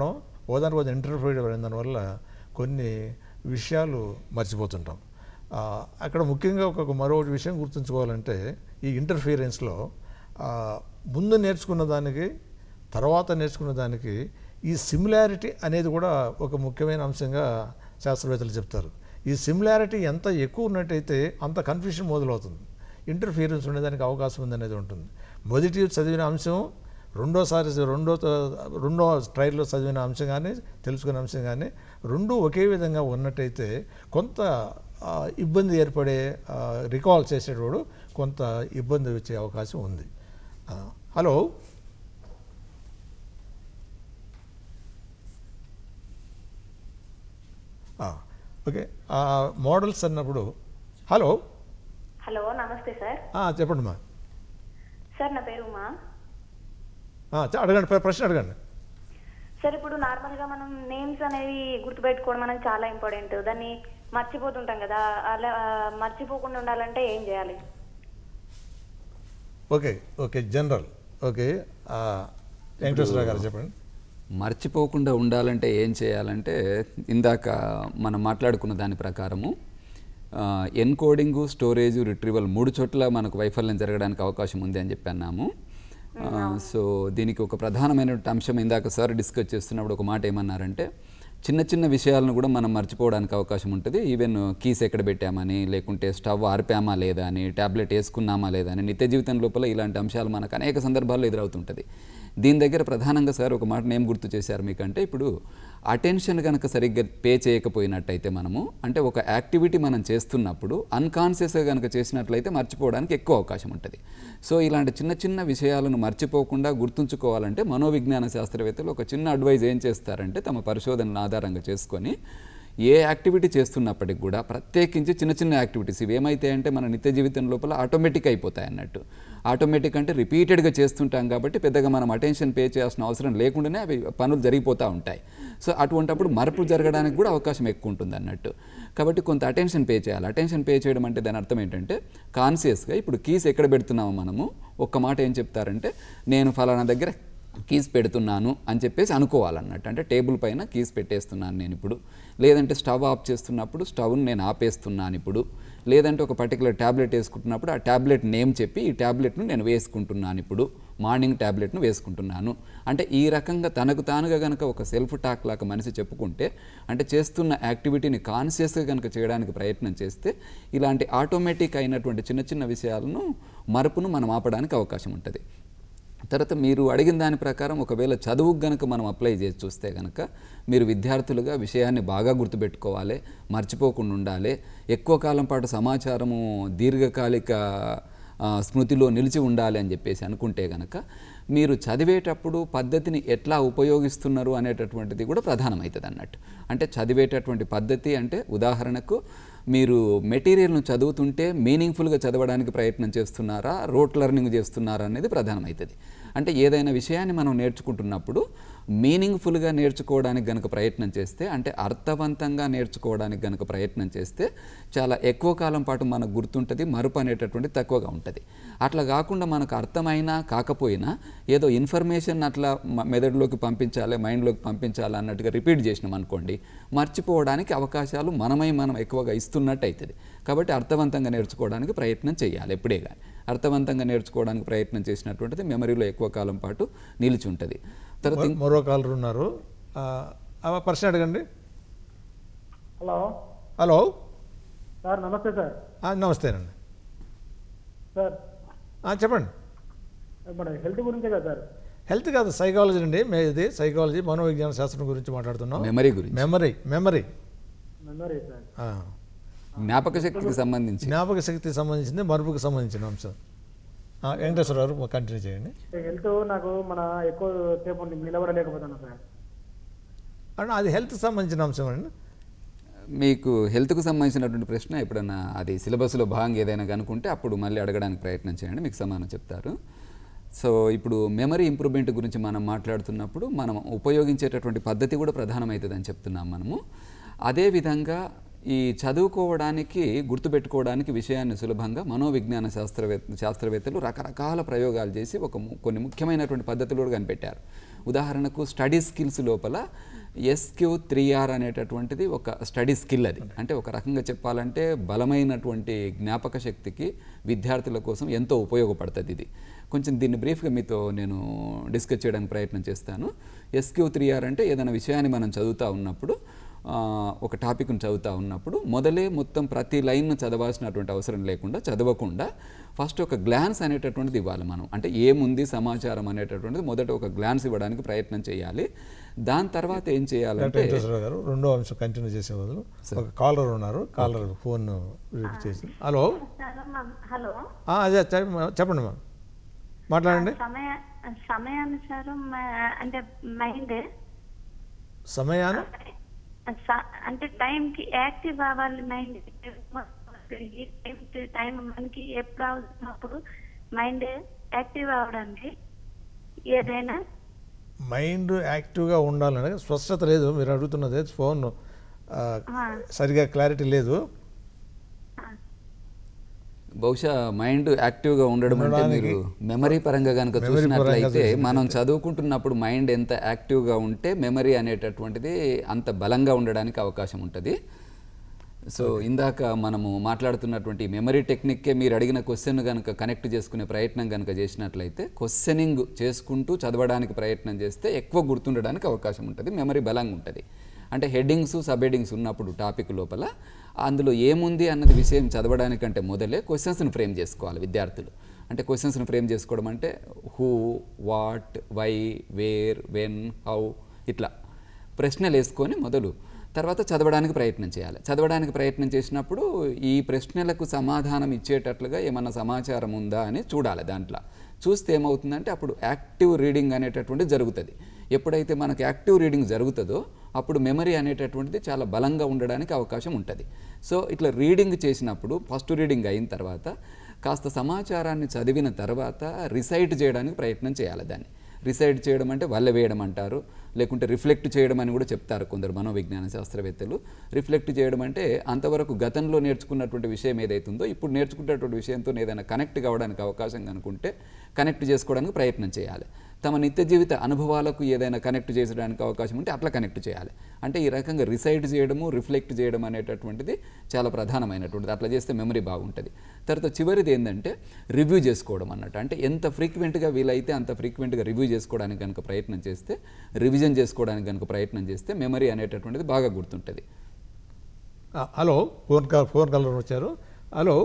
ఓదానికి ఓదాని ఇంటర్ఫీర్ అయిన దానివల్ల కొన్ని విషయాలు మర్చిపోతుంటాం ఆ, అక్కడ ముఖ్యంగా ఒక మరో విషయం గుర్తుంచుకోవాలంటే ఈ ఇంటర్ఫీరెన్స్లో ముందు నేర్చుకున్న దానికి తర్వాత నేర్చుకున్న దానికి ఈ సిమిలారిటీ అనేది కూడా ఒక ముఖ్యమైన అంశంగా శాస్త్రవేత్తలు చెప్తారు ఈ సిమిలారిటీ ఎంత ఎక్కువ ఉన్నట్టయితే అంత కన్ఫ్యూషన్ మొదలవుతుంది ఇంటర్ఫీరెన్స్ ఉండేదానికి అవకాశం ఉందనేది ఉంటుంది మొదటి చదివిన అంశం రెండోసారి రెండో రెండో ట్రైల్లో చదివిన అంశం కానీ తెలుసుకున్న అంశం కానీ రెండు ఒకే విధంగా ఉన్నట్టయితే కొంత ఆ, ఇబ్బంది ఏర్పడే రికాల్ చేసేటప్పుడు కొంత ఇబ్బంది వచ్చే అవకాశం ఉంది ఆ, హలో ఆ, ఓకే ఆ, మోడల్స్ అన్నప్పుడు హలో హలో నమస్తే సార్ ఆ, చెప్పండి మా సార్ నా పేరు ఉమా ఆ, చ- అడగండి ప్ర- ప్రశ్న అడగండి సార్ ఇప్పుడు నార్మల్ గా మనం నేమ్స్ అనేవి గుర్తుపెట్టుకోవడం మనకు చాలా ఇంపార్టెంట్ దాన్ని మర్చిపోతుంటాం కదా అలా ఆ, మర్చిపోకుండా ఉండాలంటే ఏం చేయాలి ఓకే ఓకే జనరల్ ఓకే ఆ, వెంకటేశ్వరరావు గారు చెప్పండి మర్చిపోకుండా ఉండాలంటే ఏం చేయాలంటే ఇందాక మనం మాట్లాడుకున్న దాని ప్రకారము ఎన్కోడింగు స్టోరేజ్ రిట్రీవల్ మూడు చోట్ల మనకు వైఫల్యం జరగడానికి అవకాశం ఉంది అని చెప్పి అన్నాము ఆ, సో దీనికి ఒక ప్రధానమైన అంశం ఇందాక సార్ డిస్కస్ చేస్తున్నప్పుడు ఒక మాట ఏమన్నారంటే చిన్న చిన్న విషయాలను కూడా మనం మర్చిపోవడానికి అవకాశం ఉంటుంది ఈవెన్ కీస్ ఎక్కడ పెట్టామని లేకుంటే స్టవ్ ఆర్పామా లేదా అని ట్యాబ్లెట్ వేసుకున్నామా లేదా అని నిత్య జీవితం లోపల ఇలాంటి అంశాలు మనకు అనేక సందర్భాల్లో ఎదురవుతుంటుంది దీని దగ్గర ప్రధానంగా సార్ ఒక మాట ఏం గుర్తు చేశారు మీకంటే ఇప్పుడు అటెన్షన్ కనుక సరిగ్గా పే చేయకపోయినట్టయితే మనము అంటే ఒక యాక్టివిటీ మనం చేస్తున్నప్పుడు అన్కాన్షియస్గా కనుక చేసినట్లయితే మర్చిపోవడానికి ఎక్కువ అవకాశం ఉంటుంది సో ఇలాంటి చిన్న చిన్న విషయాలను మర్చిపోకుండా గుర్తుంచుకోవాలంటే మనోవిజ్ఞాన శాస్త్రవేత్తలు ఒక చిన్న అడ్వైజ్ ఏం చేస్తారంటే తమ పరిశోధనల ఆధారంగా చేసుకొని ఏ యాక్టివిటీ చేస్తున్నప్పటికి కూడా ప్రత్యేకించి చిన్న చిన్న యాక్టివిటీస్ ఇవి ఏమైతే అంటే మన నిత్య జీవితం లోపల ఆటోమేటిక్ అయిపోతాయి అన్నట్టు ఆటోమేటిక్ అంటే రిపీటెడ్గా చేస్తుంటాం కాబట్టి పెద్దగా మనం అటెన్షన్ పే చేయాల్సిన అవసరం లేకుండానే అవి పనులు జరిగిపోతూ ఉంటాయి సో అటువంటప్పుడు మరపు జరగడానికి కూడా అవకాశం ఎక్కువ ఉంటుంది అన్నట్టు కాబట్టి కొంత అటెన్షన్ పే చేయాలి అటెన్షన్ పే చేయడం అంటే దాని అర్థం ఏంటంటే కాన్షియస్గా ఇప్పుడు కీస్ ఎక్కడ పెడుతున్నామో మనము ఒక్క మాట ఏం చెప్తారంటే నేను ఫలానా దగ్గర కీస్ పెడుతున్నాను అని చెప్పేసి అనుకోవాలన్నట్టు అంటే టేబుల్ పైన కీస్ పెట్టేస్తున్నాను నేను ఇప్పుడు లేదంటే స్టవ్ ఆఫ్ చేస్తున్నప్పుడు స్టవ్ను నేను ఆపేస్తున్నాను ఇప్పుడు లేదంటే ఒక పర్టికులర్ ట్యాబ్లెట్ వేసుకుంటున్నప్పుడు ఆ ట్యాబ్లెట్ నేమ్ చెప్పి ఈ ట్యాబ్లెట్ను నేను వేసుకుంటున్నాను ఇప్పుడు మార్నింగ్ ట్యాబ్లెట్ను వేసుకుంటున్నాను అంటే ఈ రకంగా తనకు తానుగా కనుక ఒక సెల్ఫ్ టాక్ లాగా మనిషి చెప్పుకుంటే అంటే చేస్తున్న యాక్టివిటీని కాన్షియస్గా కనుక చేయడానికి ప్రయత్నం చేస్తే ఇలాంటి ఆటోమేటిక్ అయినటువంటి చిన్న చిన్న విషయాలను మరపును మనం ఆపడానికి అవకాశం ఉంటుంది తర్వాత మీరు అడిగిన దాని ప్రకారం ఒకవేళ చదువుకు గనక మనం అప్లై చేసి చూస్తే కనుక మీరు విద్యార్థులుగా విషయాన్ని బాగా గుర్తుపెట్టుకోవాలి మర్చిపోకుండా ఉండాలి ఎక్కువ కాలం పాటు సమాచారము దీర్ఘకాలిక ఆ, స్మృతిలో నిలిచి ఉండాలి అని చెప్పేసి అనుకుంటే కనుక మీరు చదివేటప్పుడు పద్ధతిని ఎట్లా ఉపయోగిస్తున్నారు అనేటటువంటిది కూడా ప్రధానమవుతుంది అన్నట్టు అంటే చదివేటటువంటి పద్ధతి అంటే ఉదాహరణకు మీరు మెటీరియల్ను చదువుతుంటే మీనింగ్ఫుల్గా చదవడానికి ప్రయత్నం చేస్తున్నారా రోట్ లెర్నింగ్ చేస్తున్నారా అనేది ప్రధానమవుతుంది అంటే ఏదైనా విషయాన్ని మనం నేర్చుకుంటున్నప్పుడు మీనింగ్ఫుల్గా నేర్చుకోవడానికి గనుక ప్రయత్నం చేస్తే అంటే అర్థవంతంగా నేర్చుకోవడానికి గనుక ప్రయత్నం చేస్తే చాలా ఎక్కువ కాలం పాటు మనకు గుర్తుంటుంది మరుపు అనేటటువంటి తక్కువగా ఉంటుంది అట్లా కాకుండా మనకు అర్థమైనా కాకపోయినా ఏదో ఇన్ఫర్మేషన్ అట్లా మ- మెదడులోకి పంపించాలి మైండ్లోకి పంపించాలి అన్నట్టుగా రిపీట్ చేసినాం అనుకోండి మర్చిపోవడానికి అవకాశాలు మనమై మనం ఎక్కువగా ఇస్తున్నట్టు అవుతుంది కాబట్టి అర్థవంతంగా నేర్చుకోవడానికి ప్రయత్నం చేయాలి ఎప్పుడే కానీ అర్థవంతంగా నేర్చుకోవడానికి ప్రయత్నం చేసినటువంటిది మెమరీలో ఎక్కువ కాలం పాటు నిలిచి ఉంటుంది తర్వాత ఇం- మరో కాలర్ ఉన్నారు ఆ, ఆ ప్రశ్న అడగండి హలో హలో సార్ నమస్తే సార్ ఆ, నమస్తేనండి సార్ ఆ, చెప్పండి మన హెల్త్ గురించే కదా సార్ హెల్త్ కాదు సైకాలజీ అండి మే ఇది సైకాలజీ మనోవిజ్ఞాన శాస్త్రం గురించి మాట్లాడుతున్నాం మెమరీ గురించి మెమరీ మెమరీ మెమరీ సార్ ఆ. జ్ఞాపక శక్తికి సంబంధించి జ్ఞాపక శక్తికి సంబంధించింది మరుపుకి సంబంధించిన అంశం ఆ, వెంకటేశ్వర గారు కంటిన్యూ చేయండి హెల్త్ నాకు మన ఎక్కువ సేపు నిలబడలేకపోతాను సార్ అంటే అది హెల్త్కి సంబంధించిన అంశం అండి మీకు హెల్త్కు సంబంధించినటువంటి ప్రశ్న ఎప్పుడన్నా అది సిలబస్లో భాగంగా ఏదైనా కనుక్కుంటే అప్పుడు మళ్ళీ అడగడానికి ప్రయత్నం చేయండి మీకు సమాధానం చెప్తారు సో ఇప్పుడు మెమరీ ఇంప్రూవ్మెంట్ గురించి మనం మాట్లాడుతున్నప్పుడు మనం ఉపయోగించేటటువంటి పద్ధతి కూడా ప్రధానమవుతుందని చెప్తున్నాం మనము అదేవిధంగా ఈ చదువుకోవడానికి గుర్తుపెట్టుకోవడానికి విషయాన్ని సులభంగా మనోవిజ్ఞాన శాస్త్రవేత్త శాస్త్రవేత్తలు రకరకాల ప్రయోగాలు చేసి ఒక ము- కొన్ని ముఖ్యమైనటువంటి పద్ధతులు కూడా కనిపెట్టారు ఉదాహరణకు స్టడీ స్కిల్స్ లోపల ఎస్క్యూ త్రీ ఆర్ అనేటటువంటిది ఒక స్టడీ స్కిల్ అది అంటే ఒక రకంగా చెప్పాలంటే బలమైనటువంటి జ్ఞాపక శక్తికి విద్యార్థుల కోసం ఎంతో ఉపయోగపడుతుంది ఇది కొంచెం దీన్ని బ్రీఫ్గా మీతో నేను డిస్కస్ చేయడానికి ప్రయత్నం చేస్తాను ఎస్క్యూ త్రీ ఆర్ అంటే ఏదైనా విషయాన్ని మనం చదువుతూ ఉన్నప్పుడు ఆ, ఒక టాపిక్ను చదువుతూ ఉన్నప్పుడు మొదలే మొత్తం ప్రతి లైన్ను చదవాల్సినటువంటి అవసరం లేకుండా చదవకుండా ఫస్ట్ ఒక గ్లాన్స్ అనేటటువంటిది ఇవ్వాలి మనం అంటే ఏముంది సమాచారం అనేటటువంటిది మొదట ఒక గ్లాన్స్ ఇవ్వడానికి ప్రయత్నం చేయాలి దాని తర్వాత ఏం డాక్టర్ చేయాలంటే వెంకటేశ్వరరావు గారు రెండో అంశం కంటిన్యూ చేసే బదులు ఒక కాలర్ ఉన్నారు కాలర్ ఫోన్ లిఫ్ట్ చేసి హలో హలో ఆ, అదే చెప్ప- చెప్పండి మ్యామ్ మాట్లాడండి సమయ సమయానుసారం మ- అంటే మైండ్ సమయాన్ని స- అంటే టైం కి యాక్టివ్ అవ్వాలి మైండ్ టైం మనకి ఎప్పుడు అవుతున్నప్పుడు మైండ్ యాక్టివ్ అవడానికి ఏదైనా మైండ్ యాక్టివ్గా ఉండాలని స్పష్టత లేదు మీరు అడుగుతున్నది ఫోన్ ఆ, సరిగా క్లారిటీ లేదు బహుశా మైండ్ యాక్టివ్గా ఉండడం అంటే మీరు మెమరీ పరంగా కనుక Memory పరంగా చూసినట్లయితే చూసినట్లయితే. మనం చదువుకుంటున్నప్పుడు మైండ్ ఎంత యాక్టివ్గా ఉంటే మెమరీ అనేటటువంటిది అంత బలంగా ఉండడానికి అవకాశం ఉంటుంది సో ఇందాక మనము మాట్లాడుతున్నటువంటి మెమరీ టెక్నిక్కే మీరు అడిగిన క్వశ్చన్ కనుక కనెక్ట్ చేసుకునే ప్రయత్నం కనుక చేసినట్లయితే క్వశ్చనింగ్ చేసుకుంటూ చదవడానికి ప్రయత్నం చేస్తే ఎక్కువ గుర్తుండడానికి అవకాశం ఉంటుంది మెమరీ బలంగా ఉంటుంది అంటే హెడ్డింగ్స్ సబ్ హెడ్డింగ్స్ ఉన్నప్పుడు టాపిక్ లోపల అందులో ఏముంది అన్నది విషయం చదవడానికంటే మొదలే క్వశ్చన్స్ని ఫ్రేమ్ చేసుకోవాలి విద్యార్థులు అంటే క్వశ్చన్స్ని ఫ్రేమ్ చేసుకోవడం అంటే who what why where when how ఇట్లా ప్రశ్నలు వేసుకొని మొదలు తర్వాత చదవడానికి ప్రయత్నం చేయాలి చదవడానికి ప్రయత్నం చేసినప్పుడు ఈ ప్రశ్నలకు సమాధానం ఇచ్చేటట్లుగా ఏమన్నా సమాచారం ఉందా అని చూడాలి దాంట్లో చూస్తే ఏమవుతుందంటే అప్పుడు యాక్టివ్ రీడింగ్ అనేటటువంటిది జరుగుతుంది ఎప్పుడైతే మనకు యాక్టివ్ రీడింగ్ జరుగుతుందో అప్పుడు మెమరీ అనేటటువంటిది చాలా బలంగా ఉండడానికి అవకాశం ఉంటుంది సో ఇట్లా రీడింగ్ చేసినప్పుడు ఫస్ట్ రీడింగ్ అయిన తర్వాత కాస్త సమాచారాన్ని చదివిన తర్వాత రిసైట్ చేయడానికి ప్రయత్నం చేయాలి దాన్ని రిసైడ్ చేయడం అంటే వల్ల వేయడం అంటారు లేకుంటే రిఫ్లెక్ట్ చేయడం అని కూడా చెప్తారు కొందరు మనోవిజ్ఞాన శాస్త్రవేత్తలు రిఫ్లెక్ట్ చేయడం అంటే అంతవరకు గతంలో నేర్చుకున్నటువంటి విషయం ఏదైతుందో ఇప్పుడు నేర్చుకున్నటువంటి విషయంతో ఏదైనా కనెక్ట్ కావడానికి అవకాశం కనుకుంటే కనెక్ట్ చేసుకోవడానికి ప్రయత్నం చేయాలి తమ నిత్య జీవిత అనుభవాలకు ఏదైనా కనెక్ట్ చేసడానికి అవకాశం ఉంటే అట్లా కనెక్ట్ చేయాలి అంటే ఈ రకంగా రిసైడ్ చేయడము రిఫ్లెక్ట్ చేయడం అనేటటువంటిది చాలా ప్రధానమైనటువంటిది అట్లా చేస్తే మెమరీ బాగుంటుంది తర్వాత చివరిది ఏంటంటే రివ్యూ చేసుకోవడం అన్నట్టు అంటే ఎంత ఫ్రీక్వెంట్గా వీలైతే అంత ఫ్రీక్వెంట్గా రివ్యూ చేసుకోవడానికి కనుక ప్రయత్నం చేస్తే రివిజన్ చేసుకోవడానికి కనుక ప్రయత్నం చేస్తే మెమరీ అనేటటువంటిది బాగా గుర్తుంటుంది ఆ, hello phone call phone caller వచ్చారు హలో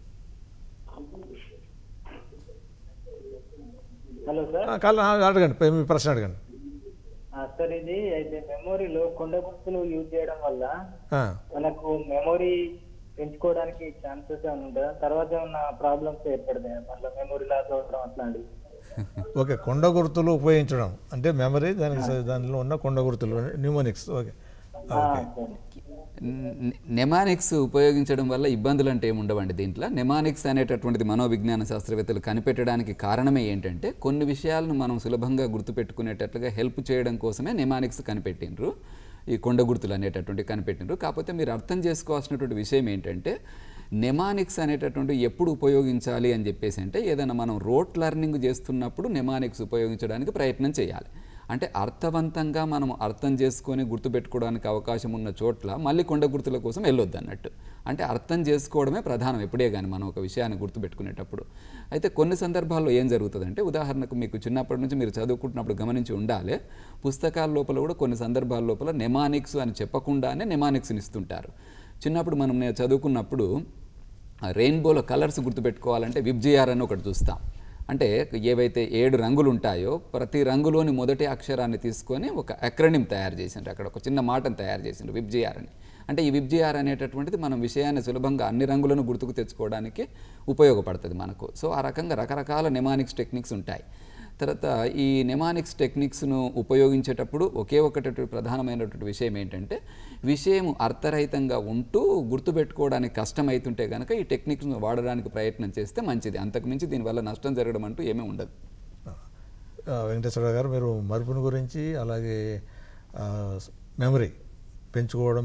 హలో సార్ ఆ, కాల్ ఆ, అడగండి పై- మీ ప్రశ్న అడగండి ఆ, సార్ ఇది అయితే మెమొరీలో కొండ గుర్తులు యూజ్ చేయడం వల్ల ఆ, మనకు మెమొరీ పెంచుకోవడానికి ఛాన్సెస్ ఏమైనా ఉంటుందా తర్వాత ఏమన్నా ప్రాబ్లమ్స్ ఏర్పడతాయి మళ్ళీ మెమొరీ లాస్ అవ్వడం అట్లాంటివి ఓకే కొండ గుర్తులు ఉపయోగించడం అంటే మెమరీ దానికి స- దానిలో ఉన్న కొండ గుర్తులు న్యూమోనిక్స్ ఓకే ఆ, ఓకే సార్ నెమానిక్స్ ఉపయోగించడం వల్ల ఇబ్బందులు అంటే ఏమి ఉండవండి దీంట్లో నెమానిక్స్ అనేటటువంటిది మనోవిజ్ఞాన శాస్త్రవేత్తలు కనిపెట్టడానికి కారణమే ఏంటంటే కొన్ని విషయాలను మనం సులభంగా గుర్తుపెట్టుకునేటట్లుగా హెల్ప్ చేయడం కోసమే నెమానిక్స్ కనిపెట్టిండ్రు ఈ కొండ గుర్తులు అనేటటువంటి కనిపెట్టిండ్రు కాకపోతే మీరు అర్థం చేసుకోవాల్సినటువంటి విషయం ఏంటంటే నెమానిక్స్ అనేటటువంటి ఎప్పుడు ఉపయోగించాలి అని చెప్పేసి అంటే ఏదైనా మనం రోట్ లెర్నింగ్ చేస్తున్నప్పుడు నెమానిక్స్ ఉపయోగించడానికి ప్రయత్నం చేయాలి అంటే అర్థవంతంగా మనం అర్థం చేసుకొని గుర్తుపెట్టుకోవడానికి అవకాశం ఉన్న చోట్ల మళ్ళీ కొండ గుర్తుల కోసం వెళ్ళొద్దు అన్నట్టు అంటే అర్థం చేసుకోవడమే ప్రధానం ఎప్పుడే కానీ మనం ఒక విషయాన్ని గుర్తుపెట్టుకునేటప్పుడు అయితే కొన్ని సందర్భాల్లో ఏం జరుగుతుందంటే ఉదాహరణకు మీకు చిన్నప్పటి నుంచి మీరు చదువుకుంటున్నప్పుడు గమనించి ఉండాలి పుస్తకాల లోపల కూడా కొన్ని సందర్భాల లోపల నెమానిక్స్ అని చెప్పకుండానే నెమానిక్స్ని ఇస్తుంటారు చిన్నప్పుడు మనం నే- చదువుకున్నప్పుడు ఆ రెయిన్బోలో కలర్స్ గుర్తుపెట్టుకోవాలంటే విబ్జిఆర్ అని ఒకటి చూస్తాం అంటే ఏవైతే ఏడు రంగులు ఉంటాయో ప్రతి రంగులోని మొదటి అక్షరాన్ని తీసుకొని ఒక అక్రనిమ్ తయారు చేసిండ్రు అక్కడ ఒక చిన్న మాటను తయారు చేసిండ్రు విబ్జిఆర్ అని అంటే ఈ విబ్జిఆర్ అనేటటువంటిది మనం విషయాన్ని సులభంగా అన్ని రంగులను గుర్తుకు తెచ్చుకోవడానికి ఉపయోగపడుతుంది మనకు సో ఆ రకంగా రకరకాల నెమానిక్స్ టెక్నిక్స్ ఉంటాయి తర్వాత ఈ నెమానిక్స్ టెక్నిక్స్ను ఉపయోగించేటప్పుడు ఒకే ఒకటి ప్రధానమైనటువంటి విషయం ఏంటంటే విషయం అర్థరహితంగా ఉంటూ గుర్తుపెట్టుకోవడానికి కష్టమవుతుంటే కనుక ఈ టెక్నిక్స్ను వాడడానికి ప్రయత్నం చేస్తే మంచిది అంతకుమించి దీనివల్ల నష్టం జరగడం అంటూ ఏమీ ఉండదు ఆ, వెంకటేశ్వర గారు మీరు మరుపుని గురించి అలాగే మెమరీ పెంచుకోవడం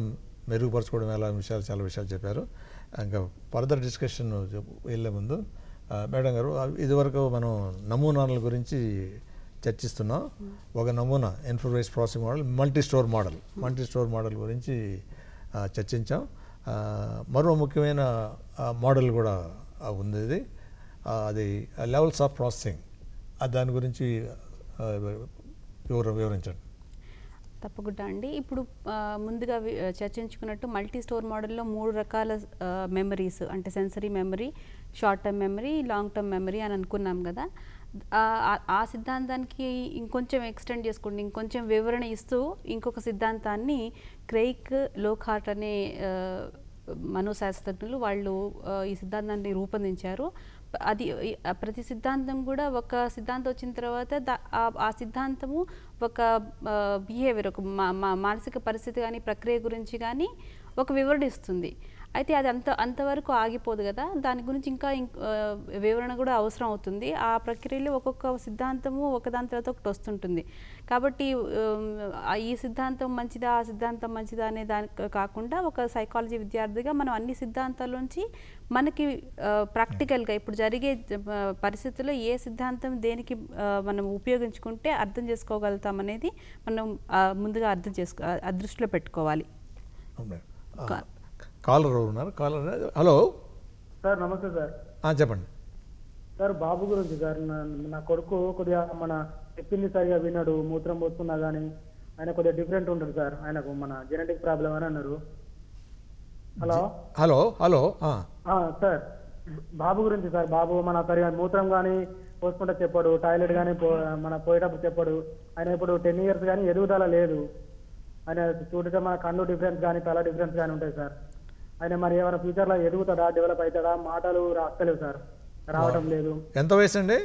మెరుగుపరచుకోవడం ఎలా విషయాలు చాలా విషయాలు చెప్పారు ఇంకా ఫర్దర్ డిస్కషన్ వెళ్ళే ముందు ఆ, మేడం గారు ఆ, ఇదివరకు మనం నమూనాల గురించి చర్చిస్తున్నాం ఒక నమూనా information processing model multi store model multi store model గురించి ఆ, చర్చించాం ఆ, మరో ముఖ్యమైన ఆ, మోడల్ కూడా ఆ, ఉంది ఇది ఆ, అది లెవెల్స్ ఆఫ్ ప్రాసెసింగ్ ఆ, దాని గురించి ఆ, వివర వివరించండి తప్పకుండా అండి ఇప్పుడు ఆ, ముందుగా వి- చర్చించుకున్నట్టు మల్టీ స్టోర్ మోడల్లో మూడు రకాల మెమరీస్ అంటే sensory memory short term memory long term memory అని అనుకున్నాం కదా ఆ ఆ- ఆ సిద్ధాంతానికి ఇంకొంచెం ఎక్స్టెండ్ చేసుకోండి ఇంకొంచెం వివరణ ఇస్తూ ఇంకొక సిద్ధాంతాన్ని క్రెయిక్ లోకార్ట్ అనే ఆ, మనోశాస్త్రజ్ఞులు వాళ్ళు ఆ, ఈ సిద్ధాంతాన్ని రూపొందించారు ప- అది ఈ- ఆ ప్రతి సిద్ధాంతం కూడా ఒక సిద్ధాంతం వచ్చిన తర్వాత దా- ఆ- ఆ సిద్ధాంతము ఒక బిహేవియర్ ఒక మా- మా మానసిక పరిస్థితి కానీ ప్రక్రియ గురించి కానీ ఒక వివరణ ఇస్తుంది అయితే అది అంత అంతవరకు ఆగిపోదు కదా దాని గురించి ఇంకా ఇంక్- ఆ, వివరణ కూడా అవసరం అవుతుంది ఆ ప్రక్రియలో ఒక్కొక్క సిద్ధాంతము ఒకదాని తర్వాత ఒకటి వస్తుంటుంది కాబట్టి ఉమ్, ఆ ఈ సిద్ధాంతం మంచిదా ఆ సిద్ధాంతం మంచిదా అనే దాని కాకుండా ఒక సైకాలజీ విద్యార్థిగా మనం అన్ని సిద్ధాంతాల్లోంచి మనకి ప్రాక్టికల్గా ఇప్పుడు జరిగే ఆ, పరిస్థితుల్లో ఏ సిద్ధాంతం దేనికి ఆ, మనం ఉపయోగించుకుంటే అర్థం చేసుకోగలుగుతాం అనేది మనం ఆ, ముందుగా అర్థం చేసుకో ఆ, ఆ దృష్టిలో పెట్టుకోవాలి అవును మేడం. ఆ, కా- కాలర్ ఎవరు ఉన్నారు కాలర్ హలో సార్ నమస్తే సార్ ఆ, చెప్పండి సార్ బాబు గురించి సార్ నా- నా కొడుకు కొద్దిగా మన చెప్పింది సరిగా విన్నాడు మూత్రం పోస్తున్నా కానీ ఆయన కొద్దిగా డిఫరెంట్ ఉంటుంది సార్ ఆయనకు మన జెనెటిక్ ప్రాబ్లం అని అన్నారు హలో హలో హలో ఆ, ఆ, సార్ బాబు గురించి సార్ బాబు మన సరిగా మూత్రం కానీ పోసుకుంటే చెప్పాడు టాయిలెట్ కానీ పో మన పోయేటప్పుడు చెప్పాడు ఆయన ఇప్పుడు టెన్ ఇయర్స్ కానీ ఎదుగుదల లేదు ఆయన చూడటం మన కన్ను డిఫరెన్స్ కానీ తల డిఫరెన్స్ కానీ ఉంటాయి సార్ ఆయన మరి ఏమైనా ఫ్యూచర్లో ఎదుగుతాడా డెవలప్ అవుతాడా మాటలు రాస్తలేవు సార్ రావటం లేదు ఎంత వయసు అండి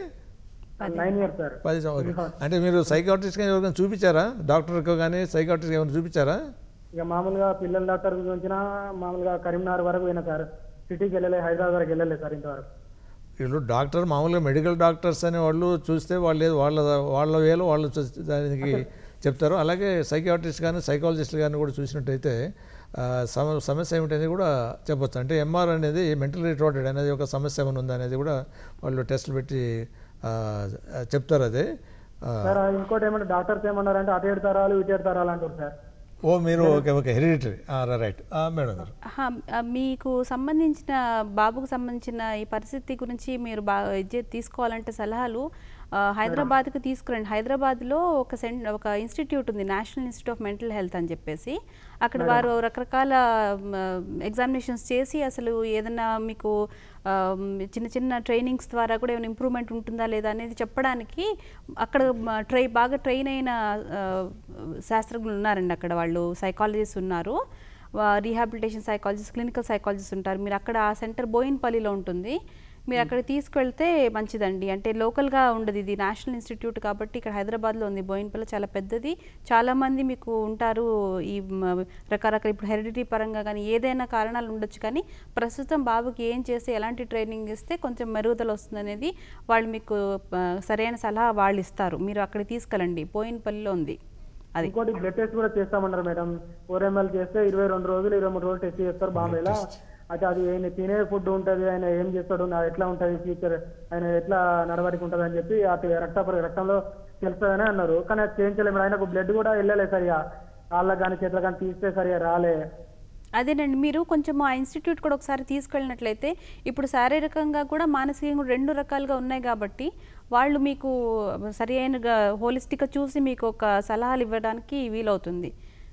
నైన్ ఇయర్స్ సార్ పది సంవత్సరాలు. ఓకే. అంటే మీరు సైకాట్రిస్ట్ కానీ ఎవరికైనా చూపించారా డాక్టర్కి కానీ సైకాట్రిస్ట్ ఏమైనా చూపించారా ఇక మామూలుగా పిల్లల డాక్టర్ గురించి మామూలుగా కరీంనగర్ వరకు పోయినా సార్ సిటీకి వెళ్ళలే హైదరాబాద్ వరకు వెళ్ళలేదు సార్ ఇంతవరకు వీళ్ళు డాక్టర్ మామూలుగా మెడికల్ డాక్టర్స్ అనే వాళ్ళు చూస్తే వాళ్ళు ఏదో వాళ్ళ వాళ్ళ వేలు వాళ్ళు చూ- దానికి చెప్తారు అలాగే సైకాట్రిస్ట్ కానీ సైకాలజిస్ట్ కానీ కూడా చూసినట్టయితే ఆ, సమ సమస్య ఏమిటనేది కూడా చెప్పొచ్చు అంటే ఎంఆర్ అనేది మెంటల్ రిటార్డెడ్ అనేది ఒక సమస్య ఏమైనా ఉందా అనేది కూడా వాళ్ళు టెస్టులు పెట్టి ఆ, చెప్తారు అదే ఆ, సార్ ఇంకోటి ఏమంటే డాక్టర్స్ ఏమన్నారంటే అటు ఏడు తరాలు ఇటు ఏడు తరాలు అంటారు సార్ ఓ మీరు okay okay hereditary right madam గారు ఆహా, ఆ, మీకు సంబంధించిన బాబుకు సంబంధించిన ఈ పరిస్థితి గురించి మీరు బా ఇది తీసుకోవాలంటే సలహాలు ఆ, హైదరాబాద్కి తీసుకురండి హైదరాబాద్లో ఒక సెన్ ఒక ఇన్స్టిట్యూట్ ఉంది national institute of mental health అని చెప్పేసి అక్కడ వారు రకరకాల ఎగ్జామినేషన్స్ చేసి అసలు ఏదైనా మీకు ఆ, చిన్న చిన్న ట్రైనింగ్స్ ద్వారా కూడా ఏమైనా ఇంప్రూవ్మెంట్ ఉంటుందా లేదా అనేది చెప్పడానికి అక్కడ ట్రై బాగా ట్రైన్ అయిన ఆ, శాస్త్రజ్ఞులు ఉన్నారండి అక్కడ వాళ్ళు సైకాలజిస్ట్ ఉన్నారు రీహాబిలిటేషన్ సైకాలజిస్ట్ క్లినికల్ సైకాలజిస్ట్ ఉంటారు మీరు అక్కడ ఆ సెంటర్ బోయిన్పల్లిలో ఉంటుంది మీరు అక్కడ తీసుకెళ్తే మంచిదండి అంటే లోకల్గా ఉండదు ఇది నేషనల్ ఇన్స్టిట్యూట్ కాబట్టి ఇక్కడ హైదరాబాద్లో ఉంది బోయిన్పల్లి చాలా పెద్దది చాలామంది మీకు ఉంటారు ఈ మ- రకరకాల ఇప్పుడు హెరిడిటీ పరంగా కానీ ఏదైనా కారణాలు ఉండొచ్చు కానీ ప్రస్తుతం బాబుకి ఏం చేస్తే ఎలాంటి ట్రైనింగ్ ఇస్తే కొంచెం మెరుగుదల వస్తుందనేది వాళ్ళు మీకు ఆ, సరైన సలహా వాళ్ళు ఇస్తారు మీరు అక్కడికి తీసుకెళ్ళండి బోయిన్పల్లిలో ఉంది అది ఇంకోటి బ్లడ్ టెస్ట్ కూడా చేస్తామన్నారు మేడం ఫోర్ ఎంఎల్ చేస్తే ఇరవై రెండు రోజులు ఇరవై మూడు రోజులు టెస్ట్ చేస్తారు బాంబేలో అయితే అది ఆయన తినే ఫుడ్ ఉంటుంది ఆయన ఏం చేస్తాడు నా ఎట్లా ఉంటుంది ఫ్యూచర్ ఆయన ఎట్లా నడవడికి ఉంటుంది అని చెప్పి అటు రక్త రక్తంలో తెలుస్తుందని అన్నారు కానీ అది చేయించలేము ఆయనకు బ్లడ్ కూడా వెళ్ళలేదు సరిగా కాళ్ళకి కానీ చేతులకు కానీ తీస్తే సరిగా రాలే అదేనండి మీరు కొంచెం ఆ ఇన్స్టిట్యూట్ కూడా ఒకసారి తీసుకెళ్ళినట్లయితే ఇప్పుడు శారీరకంగా కూడా మానసికంగా కూడా రెండు రకాలుగా ఉన్నాయి కాబట్టి వాళ్ళు మీకు సరి అయినగా హోలిస్టిక్గా చూసి మీకు ఒక సలహాలు ఇవ్వడానికి వీలవుతుంది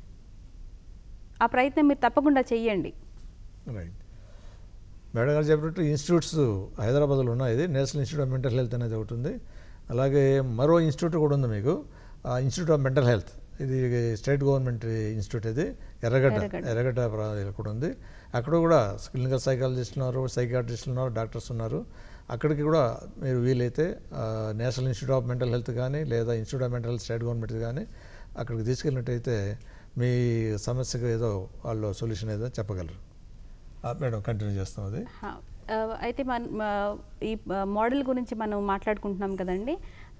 ఆ ప్రయత్నం మీరు తప్పకుండా చెయ్యండి రైట్ మేడం గారు చెప్పినట్టు ఇన్స్టిట్యూట్స్ హైదరాబాద్లో ఉన్నాయి ఇది national institute of mental health అనేది ఒకటి ఉంది అలాగే మరో ఇన్స్టిట్యూట్ కూడా ఉంది మీకు ఆ ఇన్స్టిట్యూట్ ఆఫ్ మెంటల్ హెల్త్ ఇది స్టేట్ గవర్నమెంట్ ఇన్స్టిట్యూట్ ఇది ఎర్రగడ్డ ఎర్రగడ్డ. ఎర్రగడ్డ ప్రా- కూడా ఉంది అక్కడ కూడా క్లినికల్ సైకాలజిస్ట్ ఉన్నారు సైకాట్రిస్టులు ఉన్నారు డాక్టర్స్ ఉన్నారు అక్కడికి కూడా మీరు వీలైతే ఆ, national institute of mental health కానీ లేదా institute of mental health state government కానీ అక్కడికి తీసుకెళ్ళినట్టయితే మీ సమస్యకు ఏదో వాళ్ళు సొల్యూషన్ ఏదో చెప్పగలరు ఆ, మేడం కంటిన్యూ చేస్తాం అది హా, ఆ, అయితే మన మ- ఈ ఆ, మోడల్ గురించి మనం మాట్లాడుకుంటున్నాం కదండి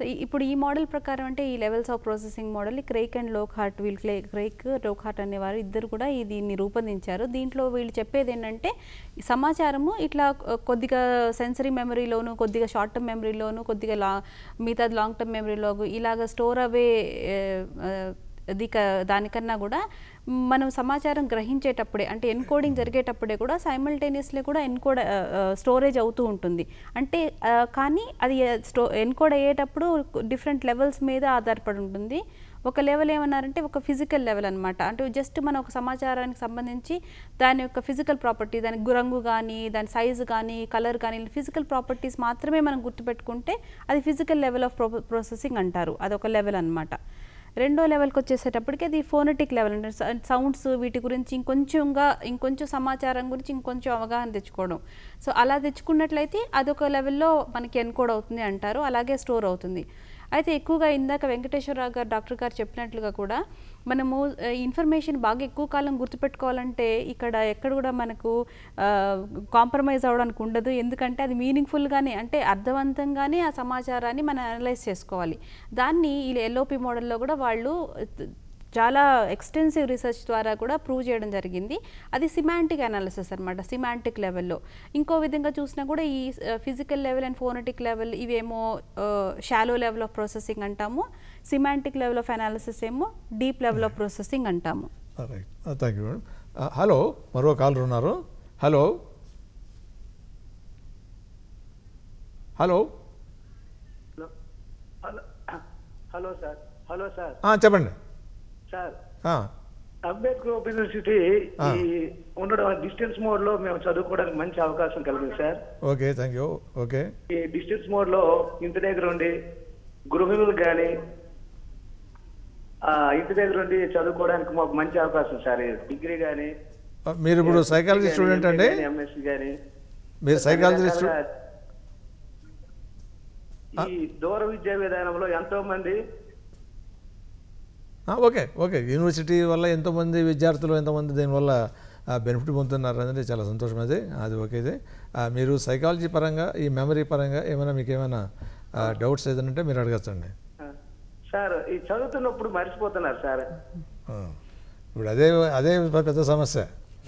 సో ఈ- ఇప్పుడు ఈ మోడల్ ప్రకారం అంటే ఈ లెవెల్స్ ఆఫ్ ప్రాసెసింగ్ మోడల్ ఈ క్రేక్ అండ్ లోక్ హార్ట్ వీళ్ళు క్లే క్రేక్ లోక్ హార్ట్ అనేవారు ఇద్దరు కూడా ఈ దీన్ని రూపొందించారు దీంట్లో వీళ్ళు చెప్పేది ఏంటంటే ఈ సమాచారము ఇట్లా కొ- కొద్దిగా సెన్సరీ మెమరీలోను కొద్దిగా షార్ట్ టర్మ్ మెమరీలోను కొద్దిగా లా మిగతా లాంగ్ టర్మ్ మెమరీలో ఇలాగ స్టోర్ అవే అది క- దానికన్నా కూడా మనం సమాచారం గ్రహించేటప్పుడే అంటే ఎన్కోడింగ్ జరిగేటప్పుడే కూడా సైమల్టేనియస్లీ కూడా ఎన్కోడ్ స్టోరేజ్ అవుతూ ఉంటుంది అంటే ఆ, కానీ అది స్టో ఎన్కోడ్ అయ్యేటప్పుడు డిఫరెంట్ లెవెల్స్ మీద ఆధారపడి ఉంటుంది ఒక లెవెల్ ఏమన్నారంటే ఒక ఫిజికల్ లెవెల్ అనమాట అంటే జస్ట్ మన ఒక సమాచారానికి సంబంధించి దాని యొక్క ఫిజికల్ ప్రాపర్టీ దాని గు- రంగు కానీ దాని సైజు కానీ కలర్ కానీ ఫిజికల్ ప్రాపర్టీస్ మాత్రమే మనం గుర్తుపెట్టుకుంటే అది ఫిజికల్ లెవెల్ ఆఫ్ ప్రాసెసింగ్ అంటారు అదొక లెవెల్ అన్నమాట రెండో లెవెల్కి వచ్చేసేటప్పటికి అది ఫోనటిక్ లెవెల్ అంటే సౌండ్స్ వీటి గురించి ఇంకొంచెంగా ఇంకొంచెం సమాచారం గురించి ఇంకొంచెం అవగాహన తెచ్చుకోవడం సో అలా తెచ్చుకున్నట్లయితే అదొక లెవెల్లో మనకి ఎన్కోడ్ అవుతుంది అంటారు అలాగే స్టోర్ అవుతుంది అయితే ఎక్కువగా ఇందాక వెంకటేశ్వరరావు గారు డాక్టర్ గారు చెప్పినట్లుగా కూడా మనము ఇన్ఫర్మేషన్ బాగా ఎక్కువ కాలం గుర్తుపెట్టుకోవాలంటే ఇక్కడ ఎక్కడ కూడా మనకు కాంప్రమైజ్ అవ్వడానికి ఉండదు ఎందుకంటే అది మీనింగ్ఫుల్గానే అంటే అర్థవంతంగానే ఆ సమాచారాన్ని మనం అనలైజ్ చేసుకోవాలి దాన్ని ఈ ఎల్ఓపి మోడల్లో కూడా వాళ్ళు చాలా ఎక్స్టెన్సివ్ రీసెర్చ్ ద్వారా కూడా ప్రూవ్ చేయడం జరిగింది అది సిమాంటిక్ అనాలిసిస్ అనమాట సిమాంటిక్ లెవెల్లో ఇంకో విధంగా చూసినా కూడా ఈ physical level and phonetic level ఇవేమో షాలో లెవెల్ ఆఫ్ ప్రాసెసింగ్ అంటాము సిమాంటిక్ లెవెల్ ఆఫ్ అనాలిసిస్ ఏమో డీప్ లెవెల్ ఆఫ్ ప్రాసెసింగ్ అంటాము right thank you madam hello మరో కాలర్ ఉన్నారు hello hello hello hello sir hello sir ఆ, చెప్పండి సార్ ఆ, Ambedkar open university ఆ. ఈ ఉండడం డిస్టెన్స్ మోడ్ లో మేము చదువుకోవడానికి మంచి అవకాశం కలిగింది sir okay thank you okay ఈ డిస్టెన్స్ మోడ్ లో ఇంటి దగ్గర ఉండి గృహిణులు కానీ ఇంటి దగ్గర ఉండి చదువుకోవడానికి మాకు మంచి అవకాశం సార్ డిగ్రీ కానీ ఆ, మీరు ఇప్పుడు సైకాలజీ స్టూడెంట్ అండి ఎంఎస్సి కానీ మీరు సైకాలజీ స్టూ ఈ దూర విద్యా విధానంలో ఎంతో మంది ఆ, ఓకే ఓకే యూనివర్సిటీ వల్ల ఎంతోమంది విద్యార్థులు ఎంతోమంది దీనివల్ల బెనిఫిట్ పొందుతున్నారు అనేది చాలా సంతోషం అది అది ఓకే ఇది ఆ, మీరు సైకాలజీ పరంగా ఈ మెమరీ పరంగా ఏమైనా మీకు ఏమైనా డౌట్స్ ఏదైనా ఉంటే మీరు అడగచ్చండి ఆ, సార్ ఈ చదువుతున్నప్పుడు మర్చిపోతున్నారు సార్ ఆ, ఇప్పుడు అదే అదే పెద్ద సమస్య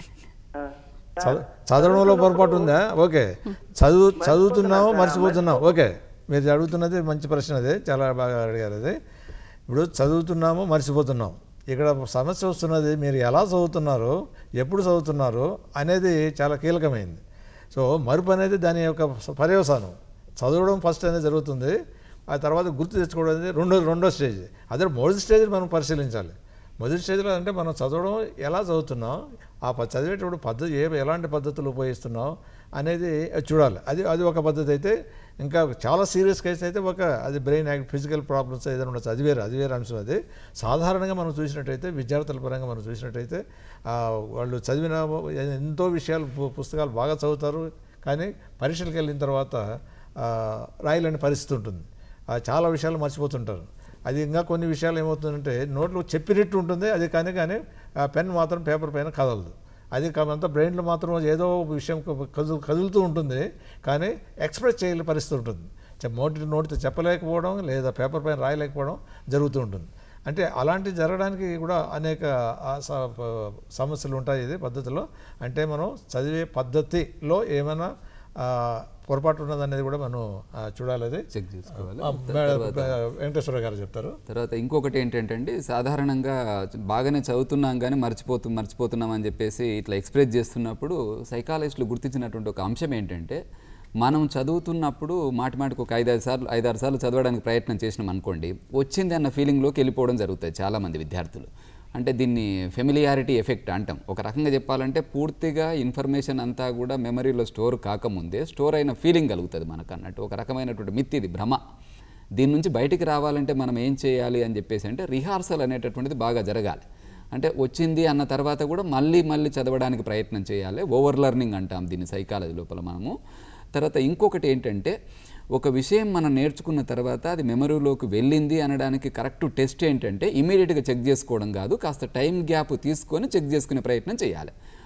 ఆ, చదువు చదవడంలో పొరపాటు ఉందా ఓకే చదువు చదువుతున్నాము మర్చిపోతున్నాం ఓకే మీరు అడుగుతున్నది మంచి ప్రశ్న అదే చాలా బాగా అడిగారు అది ఇప్పుడు చదువుతున్నాము మర్చిపోతున్నాం ఇక్కడ సమస్య వస్తున్నది మీరు ఎలా చదువుతున్నారు ఎప్పుడు చదువుతున్నారు అనేది చాలా కీలకమైంది సో మరుపు అనేది దాని యొక్క పర్యవసానం చదవడం ఫస్ట్ అనేది జరుగుతుంది ఆ తర్వాత గుర్తు తెచ్చుకోవడం అనేది రెండో రెండో స్టేజ్ అదే మొదటి స్టేజ్ మనం పరిశీలించాలి మొదటి స్టేజ్లో అంటే మనం చదవడం ఎలా చదువుతున్నాం ఆ ప- చదివేటప్పుడు పద్ధతి ఏ ఎలాంటి పద్ధతులు ఉపయోగిస్తున్నాం అనేది చూడాలి అది అది ఒక పద్ధతి అయితే ఇంకా చాలా సీరియస్ కేసు అయితే ఒక అది బ్రెయిన్ యాక్ట్ ఫిజికల్ ప్రాబ్లమ్స్ ఏదైనా ఉండొచ్చు అది వేరే అది వేరే అంశం అది సాధారణంగా మనం చూసినట్టయితే విద్యార్థుల పరంగా మనం చూసినట్టయితే ఆ, వాళ్ళు చదివిన ఎంతో విషయాలు పు- పుస్తకాలు బాగా చదువుతారు కానీ పరీక్షలకు వెళ్ళిన తర్వాత ఆ, రాయలేని పరిస్థితి ఉంటుంది ఆ, చాలా విషయాలు మర్చిపోతుంటారు అది ఇంకా కొన్ని విషయాలు ఏమవుతుందంటే నోట్లో చెప్పినట్టు ఉంటుంది అది కానీ కానీ ఆ పెన్ మాత్రం పేపర్ పైన కదలదు అది అంతా బ్రెయిన్లో మాత్రం ఏదో ఒక విషయం కదులు కదులుతూ ఉంటుంది కానీ ఎక్స్ప్రెస్ చేయలేని పరిస్థితి ఉంటుంది చె- నోటి నోటితో చెప్పలేకపోవడం లేదా పేపర్ పైన రాయలేకపోవడం జరుగుతూ ఉంటుంది అంటే అలాంటి జరగడానికి కూడా అనేక ఆ, స- ప- సమస్యలు ఉంటాయి ఇది పద్ధతిలో అంటే మనం చదివే పద్ధతిలో ఏమైనా ఆ, పొరపాటు ఉన్నదనేది కూడా మనం ఆ, చూడాలి అది చెక్ చేసుకోవాలి ఆ, మేడం, వెంకటేశ్వర గారు చెప్తారు తర్వాత ఇంకొకటి ఏంటంటే అండి సాధారణంగా బాగానే చదువుతున్నాం కానీ మర్చిపోతు మర్చిపోతున్నాం అని చెప్పేసి ఇట్లా ఎక్స్ప్రెస్ చేస్తున్నప్పుడు సైకాలజిస్టులు గుర్తించినటువంటి ఒక అంశం ఏంటంటే మనం చదువుతున్నప్పుడు మాటి మాటికి ఒక ఐదారు సార్లు ఐదారు సార్లు చదవడానికి ప్రయత్నం చేసినాం అనుకోండి వచ్చింది అన్న ఫీలింగ్లోకి వెళ్ళిపోవడం జరుగుతుంది చాలామంది విద్యార్థులు అంటే దీన్ని ఫెమిలియారిటీ ఎఫెక్ట్ అంటాం ఒక రకంగా చెప్పాలంటే పూర్తిగా ఇన్ఫర్మేషన్ అంతా కూడా మెమరీలో స్టోర్ కాకముందే స్టోర్ అయిన ఫీలింగ్ కలుగుతుంది మనకు అన్నట్టు ఒక రకమైనటువంటి మిత్ ఇది భ్రమ దీని నుంచి బయటికి రావాలంటే మనం ఏం చేయాలి అని చెప్పేసి అంటే రిహార్సల్ అనేటటువంటిది బాగా జరగాలి అంటే వచ్చింది అన్న తర్వాత కూడా మళ్ళీ మళ్ళీ చదవడానికి ప్రయత్నం చేయాలి ఓవర్ లెర్నింగ్ అంటాం దీన్ని సైకాలజీ లోపల మనము తర్వాత ఇంకొకటి ఏంటంటే ఒక విషయం మనం నేర్చుకున్న తర్వాత అది మెమరీలోకి వెళ్ళింది అనడానికి కరెక్ట్ టెస్ట్ ఏంటంటే ఇమీడియట్గా చెక్ చేసుకోవడం కాదు కాస్త టైం గ్యాప్ తీసుకొని చెక్ చేసుకునే ప్రయత్నం చేయాలి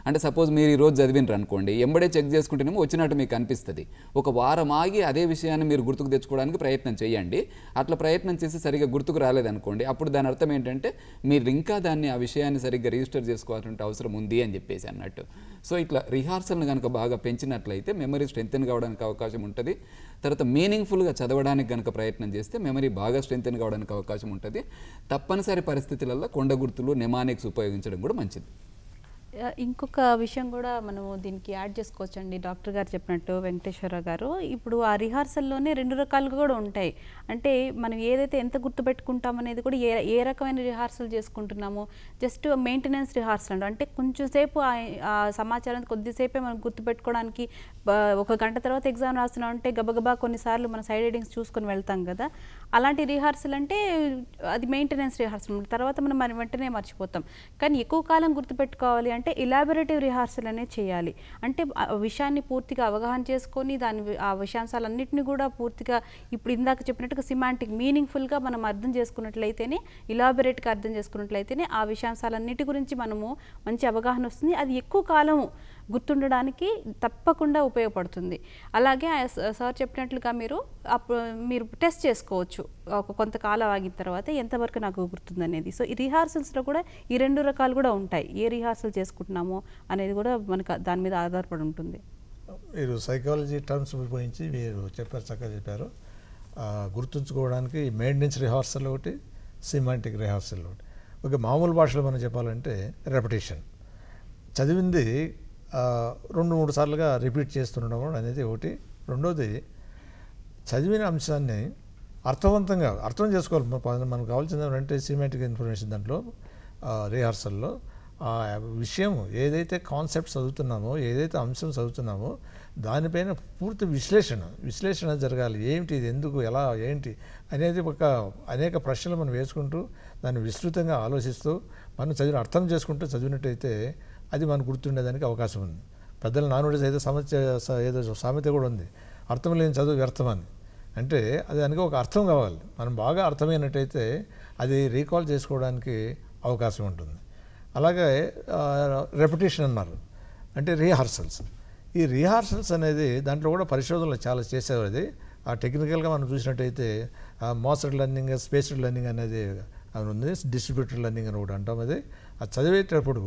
అంటే సపోజ్ మీరు ఈరోజు చదివినరు అనుకోండి ఎంబడే చెక్ చేసుకుంటేనేమో వచ్చినట్టు మీకు అనిపిస్తుంది ఒక వారం ఆగి అదే విషయాన్ని మీరు గుర్తుకు తెచ్చుకోవడానికి ప్రయత్నం చేయండి అట్లా ప్రయత్నం చేసి సరిగా గుర్తుకు రాలేదనుకోండి అప్పుడు దాని అర్థం ఏంటంటే మీరు ఇంకా దాన్ని ఆ విషయాన్ని సరిగ్గా రిజిస్టర్ చేసుకోవాల్సిన అవసరం ఉంది అని చెప్పేసి అన్నట్టు సో ఇట్లా రిహార్సల్ని కనుక బాగా పెంచినట్లయితే మెమరీ స్ట్రెంగ్తెన్ కావడానికి అవకాశం ఉంటుంది తర్వాత మీనింగ్ఫుల్గా చదవడానికి కనుక ప్రయత్నం చేస్తే మెమరీ బాగా స్ట్రెంగ్తెన్ కావడానికి అవకాశం ఉంటుంది తప్పనిసరి పరిస్థితులలో కొండ గుర్తులు నెమానిక్స్ ఉపయోగించడం కూడా మంచిది ఆ, ఇంకొక విషయం కూడా మనము దీనికి యాడ్ చేసుకోవచ్చండి డాక్టర్ గారు చెప్పినట్టు వెంకటేశ్వర గారు ఇప్పుడు ఆ రిహార్సల్లోనే రెండు రకాలుగా కూడా ఉంటాయి అంటే మనం ఏదైతే ఎంత గుర్తుపెట్టుకుంటాం అనేది కూడా ఏ ఏ రకమైన రిహార్సల్ చేసుకుంటున్నాము జస్ట్ మెయింటెనెన్స్ రిహార్సల్ అంట అంటే కొంచెం సేపు ఆ ఆ సమాచారం కొద్దిసేపే మనం గుర్తుపెట్టుకోవడానికి బ- ఒక గంట తర్వాత ఎగ్జామ్ రాస్తున్నాం అంటే గబగబా కొన్నిసార్లు మన సైడ్ రీడింగ్స్ చూసుకొని వెళ్తాం కదా అలాంటి రిహార్సల్ అంటే అది మెయింటెనెన్స్ రిహార్సల్ తర్వాత మనం మరి వెంటనే మర్చిపోతాం కానీ ఎక్కువ కాలం గుర్తుపెట్టుకోవాలి అంటే ఇలాబొరేటివ్ రిహార్సల్ అనేది చేయాలి అంటే ఆ విషయాన్ని పూర్తిగా అవగాహన చేసుకొని దాని వి- ఆ విషయాంశాలన్నింటినీ కూడా పూర్తిగా ఇప్పుడు ఇందాక చెప్పినట్టుగా సిమాంటిక్ మీనింగ్ఫుల్గా మనం అర్థం చేసుకున్నట్లయితేనే ఇలాబొరేట్గా అర్థం చేసుకున్నట్లయితేనే ఆ విషయాంశాలన్నిటి గురించి మనము మంచి అవగాహన వస్తుంది అది ఎక్కువ కాలం గుర్తుండడానికి తప్పకుండా ఉపయోగపడుతుంది అలాగే ఆ స- సార్ చెప్పినట్లుగా మీరు అప్పుడు మీరు టెస్ట్ చేసుకోవచ్చు ఒక కొంతకాలం ఆగిన తర్వాత ఎంతవరకు నాకు గుర్తుందనేది సో ఈ రిహార్సల్స్లో కూడా ఈ రెండు రకాలు కూడా ఉంటాయి ఏ రిహార్సల్ చేసుకుంటున్నామో అనేది కూడా మనకు దాని మీద ఆధారపడి ఉంటుంది మీరు సైకాలజీ టర్మ్స్ గురించి మీరు చెప్పారు చక్కగా చెప్పారు ఆ, గుర్తుంచుకోవడానికి మెయింటెనెన్స్ రిహార్సల్ ఒకటి సిమాంటిక్ రిహార్సల్ ఒకటి ఒక మామూలు భాషలో మనం చెప్పాలంటే రెపిటేషన్ చదివింది ఆ, రెండు మూడు సార్లుగా రిపీట్ చేస్తుండడం అనేది ఒకటి రెండోది చదివిన అంశాన్ని అర్థవంతంగా అర్థం చేసుకోవాలి మన- మనకు కావాల్సింది ఏంటంటే సిమెటిక్ ఇన్ఫర్మేషన్ దాంట్లో రిహార్సల్లో ఆ విషయం ఏదైతే కాన్సెప్ట్ చదువుతున్నామో ఏదైతే అంశం చదువుతున్నామో దానిపైన పూర్తి విశ్లేషణ విశ్లేషణ జరగాలి ఏంటి ఇది ఎందుకు ఎలా ఏంటి అనేది ఒక అనేక ప్రశ్నలు మనం వేసుకుంటూ దాన్ని విస్తృతంగా ఆలోచిస్తూ మనం చదివిన అర్థం చేసుకుంటూ చదివినట్టయితే అది మనకు గుర్తుండేదానికి అవకాశం ఉంది పెద్దల నానుడి ఏదో సమస్య స- ఏదో సామెత కూడా ఉంది అర్థం లేని చదువు వ్యర్థం అని అంటే అది దానికి ఒక అర్థం కావాలి మనం బాగా అర్థమైనట్టయితే అది రీకాల్ చేసుకోవడానికి అవకాశం ఉంటుంది అలాగే రెపిటేషన్ అన్నారు అంటే రిహార్సల్స్ ఈ రిహార్సల్స్ అనేది దాంట్లో కూడా పరిశోధనలు చాలా చేసేవారు అది ఆ టెక్నికల్గా మనం చూసినట్టయితే మోసడ్ లెర్నింగ్ స్పేస్డ్ లెర్నింగ్ అనేది అది ఉంది డిస్ట్రిబ్యూటెడ్ లెర్నింగ్ అని ఒకటి అంటాం అది అది చదివేటప్పుడు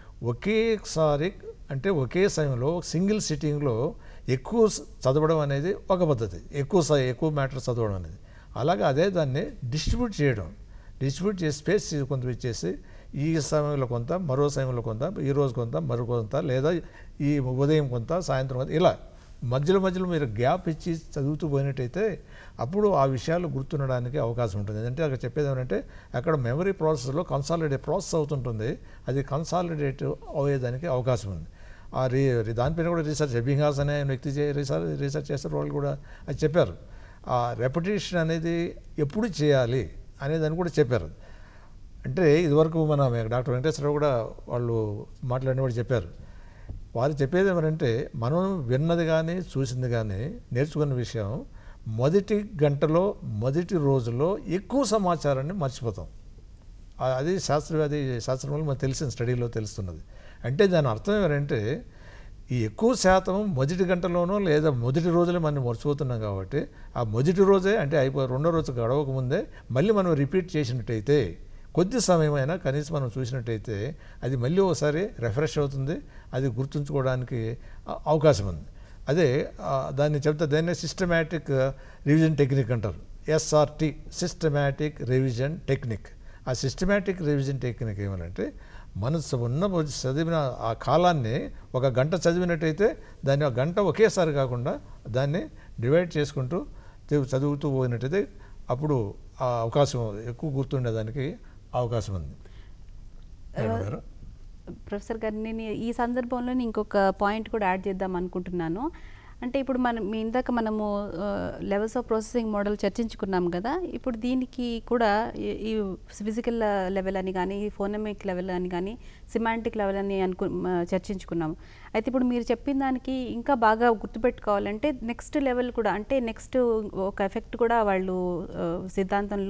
ఒకేసారి అంటే ఒకే సమయంలో సింగిల్ సిట్టింగ్లో ఎక్కువ స- చదవడం అనేది ఒక పద్ధతి ఎక్కువ స- ఎక్కువ మ్యాటర్ చదవడం అనేది అలాగే అదే దాన్ని డిస్ట్రిబ్యూట్ చేయడం డిస్ట్రిబ్యూట్ చేసి స్పేస్ కొంత ఇచ్చేసి ఈ సమయంలో కొంత మరో సమయంలో కొంత ఈ రోజు కొంత మరో కొంత లేదా ఈ ఉదయం కొంత సాయంత్రం కొంత ఇలా మధ్యలో మధ్యలో మీరు గ్యాప్ ఇచ్చి చదువుతూ పోయినట్టయితే అప్పుడు ఆ విషయాలు గుర్తుండడానికి అవకాశం ఉంటుంది అంటే అక్కడ చెప్పేది ఏమంటే అక్కడ మెమరీ ప్రాసెస్లో కన్సాలిడేట్ ప్రాసెస్ అవుతుంటుంది అది కన్సాలిడేట్ అయ్యేదానికి అవకాశం ఉంది ఆ రీ రీ- దానిపైన కూడా రీసెర్చ్ ఎబింగాస్ అనే వ్యక్తి చే రీసెర్చ్ రీసెర్చ్ చేస్తారు వాళ్ళు కూడా అది చెప్పారు ఆ రెపిటేషన్ అనేది ఎప్పుడు చేయాలి అనేదాన్ని కూడా చెప్పారు అంటే ఇదివరకు మన డాక్టర్ వెంకటేశ్వరరావు కూడా వాళ్ళు మాట్లాడినప్పుడు చెప్పారు వారు చెప్పేది ఏమంటే మనం విన్నది కానీ చూసింది కానీ నేర్చుకున్న విషయం మొదటి గంటలో మొదటి రోజులో ఎక్కువ సమాచారాన్ని మర్చిపోతాం ఆ- అది శాస్త్ర అది శాస్త్రం వల్ల మనకు తెలిసిన స్టడీలో తెలుస్తున్నది అంటే దాని అర్థం ఏంటంటే ఈ ఎక్కువ శాతం మొదటి గంటలోనో లేదా మొదటి రోజులే మనం మర్చిపోతున్నాం కాబట్టి ఆ మొదటి రోజే అంటే అయిపో రెండో రోజు గడవక ముందే మళ్ళీ మనం రిపీట్ చేసినట్టయితే కొద్ది సమయమైనా కనీసం మనం చూసినట్టయితే అది మళ్ళీ ఒకసారి రిఫ్రెష్ అవుతుంది అది గుర్తుంచుకోవడానికి అ- అవకాశం ఉంది అదే ఆ, దాన్ని చెప్తే దాన్ని సిస్టమేటిక్ రివిజన్ టెక్నిక్ అంటారు ఎస్ఆర్టి సిస్టమేటిక్ రివిజన్ టెక్నిక్ ఆ సిస్టమేటిక్ రివిజన్ టెక్నిక్ ఏమనంటే మనసు ఉన్న చదివిన ఆ కాలాన్ని ఒక గంట చదివినట్టయితే దాన్ని ఒక గంట ఒకేసారి కాకుండా దాన్ని డివైడ్ చేసుకుంటూ చదువు- చదువుతూ పోయినట్టయితే అప్పుడు ఆ అవకాశం ఎక్కువ గుర్తుండేదానికి అవకాశం ఉంది మేడం గారు ప్రొఫెసర్ గారు నేను ఈ సందర్భంలో నేను ఇంకొక పాయింట్ కూడా యాడ్ చేద్దాం అనుకుంటున్నాను అంటే ఇప్పుడు మనం మీ ఇందాక మనము లెవెల్స్ ఆఫ్ ప్రాసెసింగ్ మోడల్ చర్చించుకున్నాం కదా ఇప్పుడు దీనికి కూడా ఈ- ఈ ఫిజికల్ లెవెల్ అని కానీ ఫోనమిక్ లెవెల్ అని కానీ సిమాంటిక్ లెవెల్ అని అనుకు మ, చర్చించుకున్నాము అయితే ఇప్పుడు మీరు చెప్పిన దానికి ఇంకా బాగా గుర్తుపెట్టుకోవాలంటే నెక్స్ట్ లెవెల్ కూడా అంటే నెక్స్ట్ ఒక ఎఫెక్ట్ కూడా వాళ్ళు ఆ, సిద్ధాంతంలో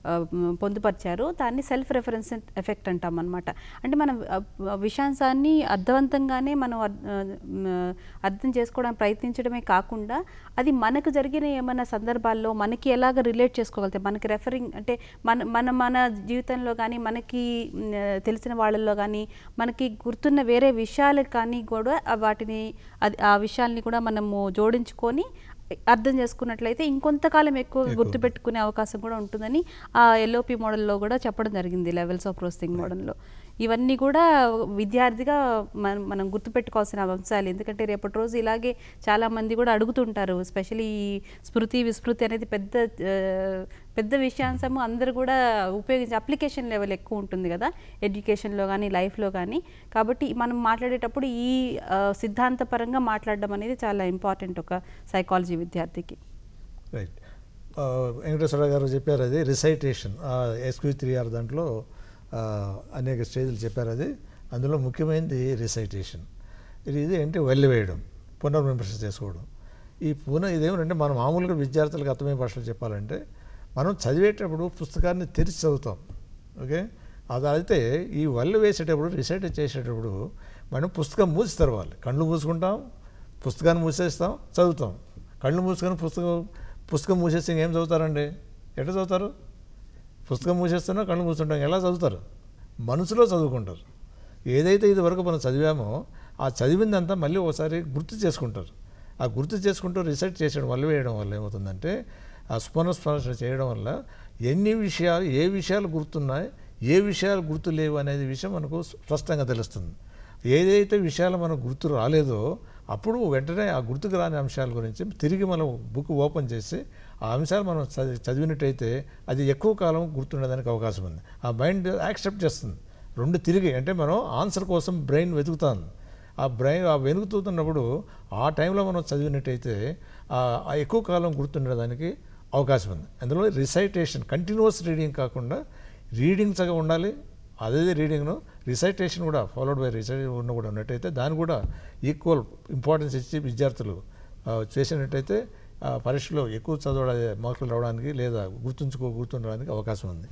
ఆ, మ్, పొందుపరిచారు దాన్ని సెల్ఫ్ రెఫరెన్స్ ఎఫెక్ట్ అంటాం అనమాట అంటే మనం ఆ, విషాంశాన్ని అర్థవంతంగానే మనం అర్- ఆ, మ్, అర్థం చేసుకోవడానికి ప్రయత్నించడమే కాకుండా అది మనకు జరిగిన ఏమైనా సందర్భాల్లో మనకి ఎలాగ రిలేట్ చేసుకోగలుగుతాయి మనకి రెఫరింగ్ అంటే మన మన మన జీవితంలో కానీ మనకి మ్, తెలిసిన వాళ్ళల్లో కానీ మనకి గుర్తున్న వేరే విషయాలు కానీ కూడా ఆ వాటిని అది ఆ విషయాల్ని కూడా మనము జోడించుకొని అర్థం చేసుకున్నట్లయితే ఇంకొంతకాలం ఎక్కువ గుర్తుపెట్టుకునే అవకాశం కూడా ఉంటుందని ఆ ఎల్ఓపి మోడల్లో కూడా చెప్పడం జరిగింది లెవెల్స్ ఆఫ్ ప్రోసెసింగ్ మోడల్లో ఇవన్నీ కూడా విద్యార్థిగా మనం మనం గుర్తుపెట్టుకోవాల్సిన అంశాలు ఎందుకంటే రేపటి రోజు ఇలాగే చాలా మంది కూడా అడుగుతుంటారు స్పెషల్లీ ఈ స్మృతి విస్మృతి అనేది పెద్ద ఆ, పెద్ద విషయాంశము అందరూ కూడా ఉపయోగించే అప్లికేషన్ లెవెల్ ఎక్కువ ఉంటుంది కదా ఎడ్యుకేషన్లో కానీ లైఫ్లో కానీ కాబట్టి మనం మాట్లాడేటప్పుడు ఈ ఆ, సిద్ధాంతపరంగా మాట్లాడడం అనేది చాలా ఇంపార్టెంట్ ఒక సైకాలజీ విద్యార్థికి రైట్ ఆ, వెంకటేశ్వర గారు చెప్పారు అది రిసైటేషన్ ఎస్క్యూ త్రీ ఆర్ దాంట్లో ఆ, అనేక స్టేజ్లు చెప్పారు అది అందులో ముఖ్యమైనది రిసైటేషన్ ఇది ఇది అంటే వెళ్ళివేయడం పునర్విమర్శ చేసుకోవడం ఈ పునః ఇదేమిటంటే మనం మామూలుగా విద్యార్థులకు అర్థమయ్యే భాషలో చెప్పాలంటే మనం చదివేటప్పుడు పుస్తకాన్ని తెరిచి చదువుతాం ఓకే అది అయితే ఈ వల్లు వేసేటప్పుడు రిసైట్ చేసేటప్పుడు మనం పుస్తకం మూసి తెరవాలి కళ్ళు మూసుకుంటాం పుస్తకాన్ని మూసేస్తాం చదువుతాం కళ్ళు మూసుకొని పుస్తకం పుస్తకం మూసేసి ఇంకేం చదువుతారండి ఎట్లా చదువుతారు పుస్తకం మూసేస్తున్నా కళ్ళు మూసుకుంటాం ఎలా చదువుతారు మనసులో చదువుకుంటారు ఏదైతే ఇది వరకు మనం చదివామో ఆ చదివిందంతా మళ్ళీ ఒకసారి గుర్తు చేసుకుంటారు ఆ గుర్తు చేసుకుంటూ రీసెర్చ్ చేసడం వల్ల వేయడం వల్ల ఏమవుతుందంటే ఆ స్మరణ చేయడం వల్ల ఎన్ని విషయాలు ఏ విషయాలు గుర్తున్నాయి ఏ విషయాలు గుర్తు లేవు అనేది విషయం మనకు స్పష్టంగా తెలుస్తుంది ఏదైతే విషయాలు మనకు గుర్తు రాలేదో అప్పుడు వెంటనే ఆ గుర్తుకు రాని అంశాల గురించి తిరిగి మనం బుక్ ఓపెన్ చేసి ఆ అంశాలు మనం చదివి చదివినట్టయితే అది ఎక్కువ కాలం గుర్తుండడానికి అవకాశం ఉంది ఆ మైండ్ యాక్సెప్ట్ చేస్తుంది రెండు తిరిగి అంటే మనం ఆన్సర్ కోసం బ్రెయిన్ వెతుకుతాను ఆ బ్రెయిన్ ఆ వెనుకుతున్నప్పుడు ఆ టైంలో మనం చదివినట్టయితే ఆ- ఆ ఎక్కువ కాలం గుర్తుండడానికి అవకాశం ఉంది అందులో రిసైటేషన్ కంటిన్యూస్ రీడింగ్ కాకుండా రీడింగ్ సగం ఉండాలి అదే రీడింగ్ను రిసైటేషన్ కూడా ఫాలోడ్ బై రిసైట్ ఉన్న కూడా ఉన్నట్టయితే దాన్ని కూడా ఈక్వల్ ఇంపార్టెన్స్ ఇచ్చి విద్యార్థులు ఆ, చేసినట్టయితే ఆ, పరీక్షలో ఎక్కువ చదవడా మార్కులు రావడానికి లేదా గుర్తుంచుకో గుర్తుండడానికి అవకాశం ఉంది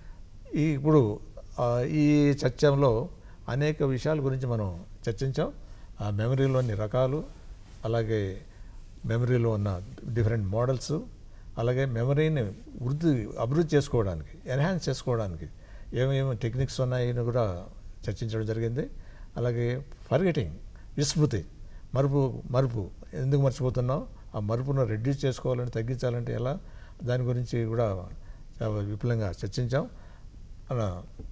ఈ ఇప్పుడు ఆ, ఈ చర్చలో అనేక విషయాల గురించి మనం చర్చించాం ఆ మెమరీలోని రకాలు అలాగే మెమరీలో ఉన్న డిఫరెంట్ మోడల్స్ అలాగే మెమరీని వృద్ధి అభివృద్ధి చేసుకోవడానికి ఎన్హాన్స్ చేసుకోవడానికి ఏమేమి టెక్నిక్స్ ఉన్నాయని కూడా చర్చించడం జరిగింది అలాగే ఫర్గెటింగ్ విస్మృతి మరుపు మరుపు ఎందుకు మర్చిపోతున్నాం ఆ మరుపును రెడ్యూస్ చేసుకోవాలంటే తగ్గించాలంటే ఎలా దాని గురించి కూడా చాలా విపులంగా చర్చించాం అలా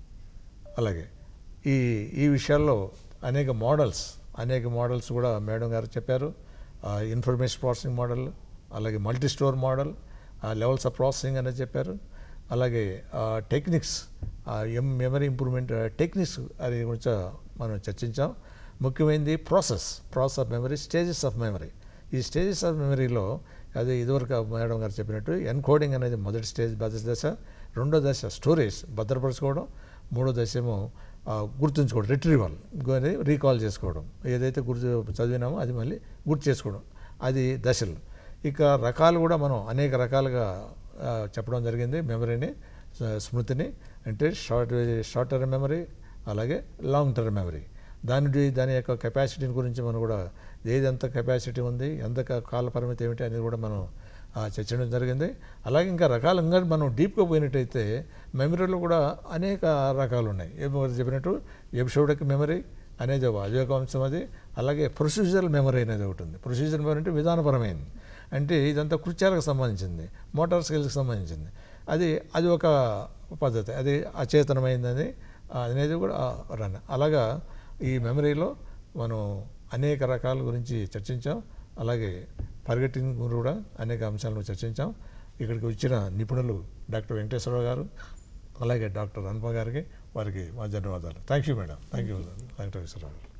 అలాగే ఈ ఈ విషయాల్లో అనేక మోడల్స్ అనేక మోడల్స్ కూడా మేడం గారు చెప్పారు ఇన్ఫర్మేషన్ ప్రాసెసింగ్ మోడల్ అలాగే multi store model levels of processing అనేది చెప్పారు అలాగే టెక్నిక్స్ ఎం మెమరీ ఇంప్రూవ్మెంట్ టెక్నిక్స్ అది గురించి మనం చర్చించాం ముఖ్యమైనది process process of memory stages of memory ఈ స్టేజెస్ ఆఫ్ మెమరీలో అది ఇదివరకు మేడం గారు చెప్పినట్టు ఎన్కోడింగ్ అనేది మొదటి స్టేజ్ మొదటి దశ రెండో దశ స్టోరేజ్ భద్రపరచుకోవడం మూడో దశ ఏమో ఆ, గుర్తుంచుకోవడం రిట్రీవల్ అని రీకాల్ చేసుకోవడం ఏదైతే గుర్తు చదివినామో అది మళ్ళీ గుర్తు చేసుకోవడం అది దశలు ఇక రకాలు కూడా మనం అనేక రకాలుగా ఆ, చెప్పడం జరిగింది మెమరీని స- స్మృతిని అంటే షార్ట్ షార్ట్ టర్మ్ మెమరీ అలాగే లాంగ్ టర్మ్ మెమరీ దాని డి- దాని యొక్క కెపాసిటీని గురించి మనం కూడా ఏది ఎంత కెపాసిటీ ఉంది ఎంత క- కాల పరిమితి ఏమిటి అనేది కూడా మనం ఆ, చర్చించడం జరిగింది అలాగే ఇంకా రకాలు ఇంకా మనం డీప్గా పోయినట్టయితే మెమరీలో కూడా అనేక రకాలు ఉన్నాయి ఏమో చెప్పినట్టు ఎపిసోడిక్ మెమరీ అనేది ఒక అదే ఒక అంశం అది అలాగే ప్రొసీజరల్ మెమరీ అనేది ఒకటి ఉంది ప్రొసీజర్ మెమరీ అంటే విధానపరమైనది అంటే ఇదంతా కృత్యాలకు సంబంధించింది మోటార్ స్కిల్స్కి సంబంధించింది అది అది ఒక పద్ధతి అది అచేతనమైందని అనేది కూడా రన్ అలాగా ఈ మెమరీలో మనం అనేక రకాల గురించి చర్చించాం అలాగే పర్గటింగ్ కూడా అనేక అంశాలను చర్చించాం ఇక్కడికి వచ్చిన నిపుణులు డాక్టర్ వెంకటేశ్వరరావు గారు అలాగే డాక్టర్ అనుప గారికి వారికి మా ధన్యవాదాలు thank you madam thank you Venkateswararao గారు